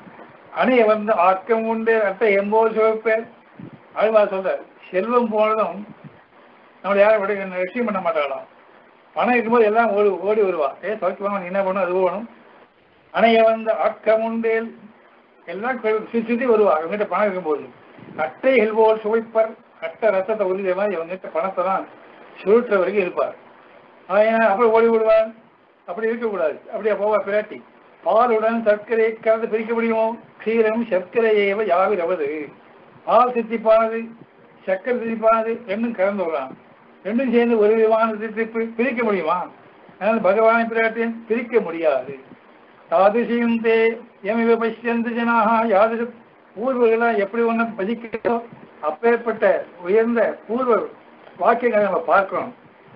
Speaker 1: அணைய வந்து ஆக்கம் உண்டு அட்டை எம்போது சிவப்பேர் அழுவா சொல்றார் செல்வம் போனதும் நம்மளை யாரும் விட லட்சியம் பண்ண மாட்டாளாம் பணம் இருக்கும்போது எல்லாம் ஓடி ஓடி வருவா ஏ சௌக்கியமா நீ என்ன பண்ணும் அது போகணும் அணைய வந்து ஆக்கம் உண்டேல் எல்லாம் சுற்றி சுற்றி வருவா இவங்ககிட்ட பணம் இருக்கும்போது அட்டை எல்போல் சுவைப்பர் அட்டை ரத்தத்தை உறுதிய மாதிரி இவங்ககிட்ட பணத்தை தான் சுருட்டுற வரைக்கும் இருப்பார் அதனால் அப்புறம் ஓடி விடுவார் அப்படி இருக்கக்கூடாது அப்படியே போவா பிராட்டி பாலுடன் சர்க்கரை கலந்து பிரிக்க முடியுமோ க்ஷீரம் சர்க்கரையேவ யாவிரவது பால் சித்திப்பானது சர்க்கரை சித்திப்பானது ரெண்டும் கலந்து விடலாம் ரெண்டும் சேர்ந்து ஒரு விதமான சித்திப்பு பிரிக்க முடியுமா அதனால் பகவானை பிராட்டியன் பிரிக்க முடியாது தாதிசியும் தே எமிவ பசியந்து ஜனாக யாதிரு பூர்வர்களாக எப்படி ஒன்று பசிக்கிறதோ அப்பேற்பட்ட உயர்ந்த பூர்வ வாக்கியங்களை நம்ம பார்க்கணும்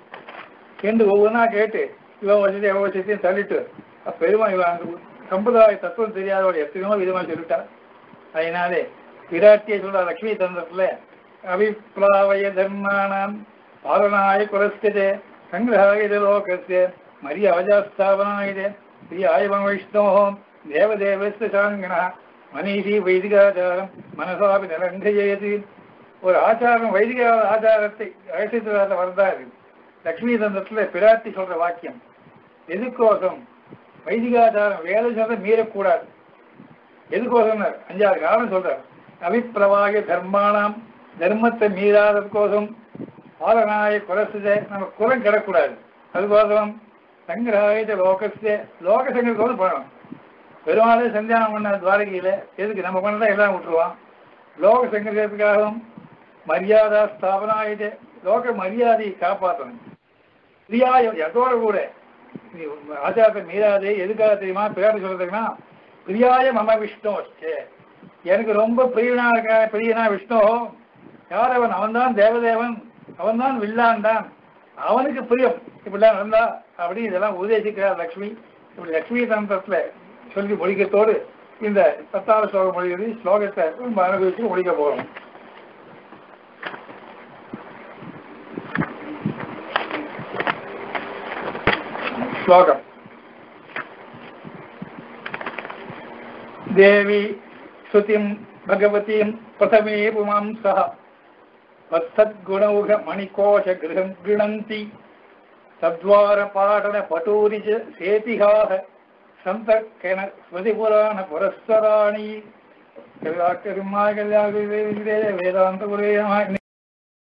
Speaker 1: என்று ஒவ்வொன்றா கேட்டு இவன் வசதி அவன் வசதியும் தள்ளிட்டு அப்ப பெருமா இவன் அந்த சம்பிரதாய தத்துவம் தெரியாதவட எத்தனையோ விதமா சொல்லிட்டா அதனாலே விராட்டியை சொல்ற லக்ஷ்மி தந்திரத்துல அபிப்ளாவய தர்மானாம் பாலனாய குலஸ்கதே சங்கிரகாய லோகஸ்ய மரிய அவஜாஸ்தாபனாயுதே ஸ்ரீ ஆயவம் வைஷ்ணோ தேவதேவஸ்த சாங்கனா மனிஷி வைதிகாச்சாரம் மனசாபி நிலங்கயது ஒரு ஆச்சாரம் வைதிக ஆச்சாரத்தை ரகசியத்தில் வந்தாரு லக்ஷ்மி தந்தத்துல பிராட்டி சொல்ற வாக்கியம் எதுக்கோசம் வைதிகாச்சாரம் வேலை சொல்ற மீறக்கூடாது எதுக்கோசம் அஞ்சாறு காரணம் சொல்றார் அபிப்பிரவாக தர்மானாம் தர்மத்தை மீறாததுக்கோசம் பாலனாய குலசுத நம்ம குலம் கிடக்கூடாது அதுக்கோசம் சங்கிரகாய லோகஸ்ய லோக சங்கரத்தோடு பண்ணணும் பெருமாளே சந்தியானம் பண்ண துவாரகையில எதுக்கு நம்ம பண்ணதா எல்லாம் விட்டுருவான் லோக சங்கரத்துக்காகவும் மரியாதா ஸ்தாபனாயுத லோக மரியாதையை காப்பாற்றணும் பிரியாயம் எதோட கூட நீ ஆச்சாரத்தை மீறாதே எதுக்காக தெரியுமா பேர் சொல்றதுன்னா பிரியாய மம விஷ்ணு எனக்கு ரொம்ப பிரியனா இருக்க பிரியனா விஷ்ணு யார் அவன் அவன்தான் தேவதேவன் அவன்தான் வில்லான் தான் அவனுக்கு பிரியம் இப்படிலாம் இருந்தா அப்படி இதெல்லாம் உபதேசிக்கிறார் லக்ஷ்மி இப்படி லக்ஷ்மி தந்திரத்துல சொல்லி முடிக்கிறதோடு இந்த பத்தாவது ஸ்லோகம் மொழிகிறது ஸ்லோகத்தை ரொம்ப அனுபவிச்சு முடிக்க போகிறோம் श्लोकम् देवी श्रुतिं भगवतीं प्रथमे पुमांसः वत्सद्गुणौघमणिकोशगृहं गृह्णन्ति तद्वारपाटनपटूरि च सेतिहाः सन्तर्केण स्मृतिपुराणपुरस्सराणि कल्याकर्माकल्याकविदे वेदान्तपुरे नमः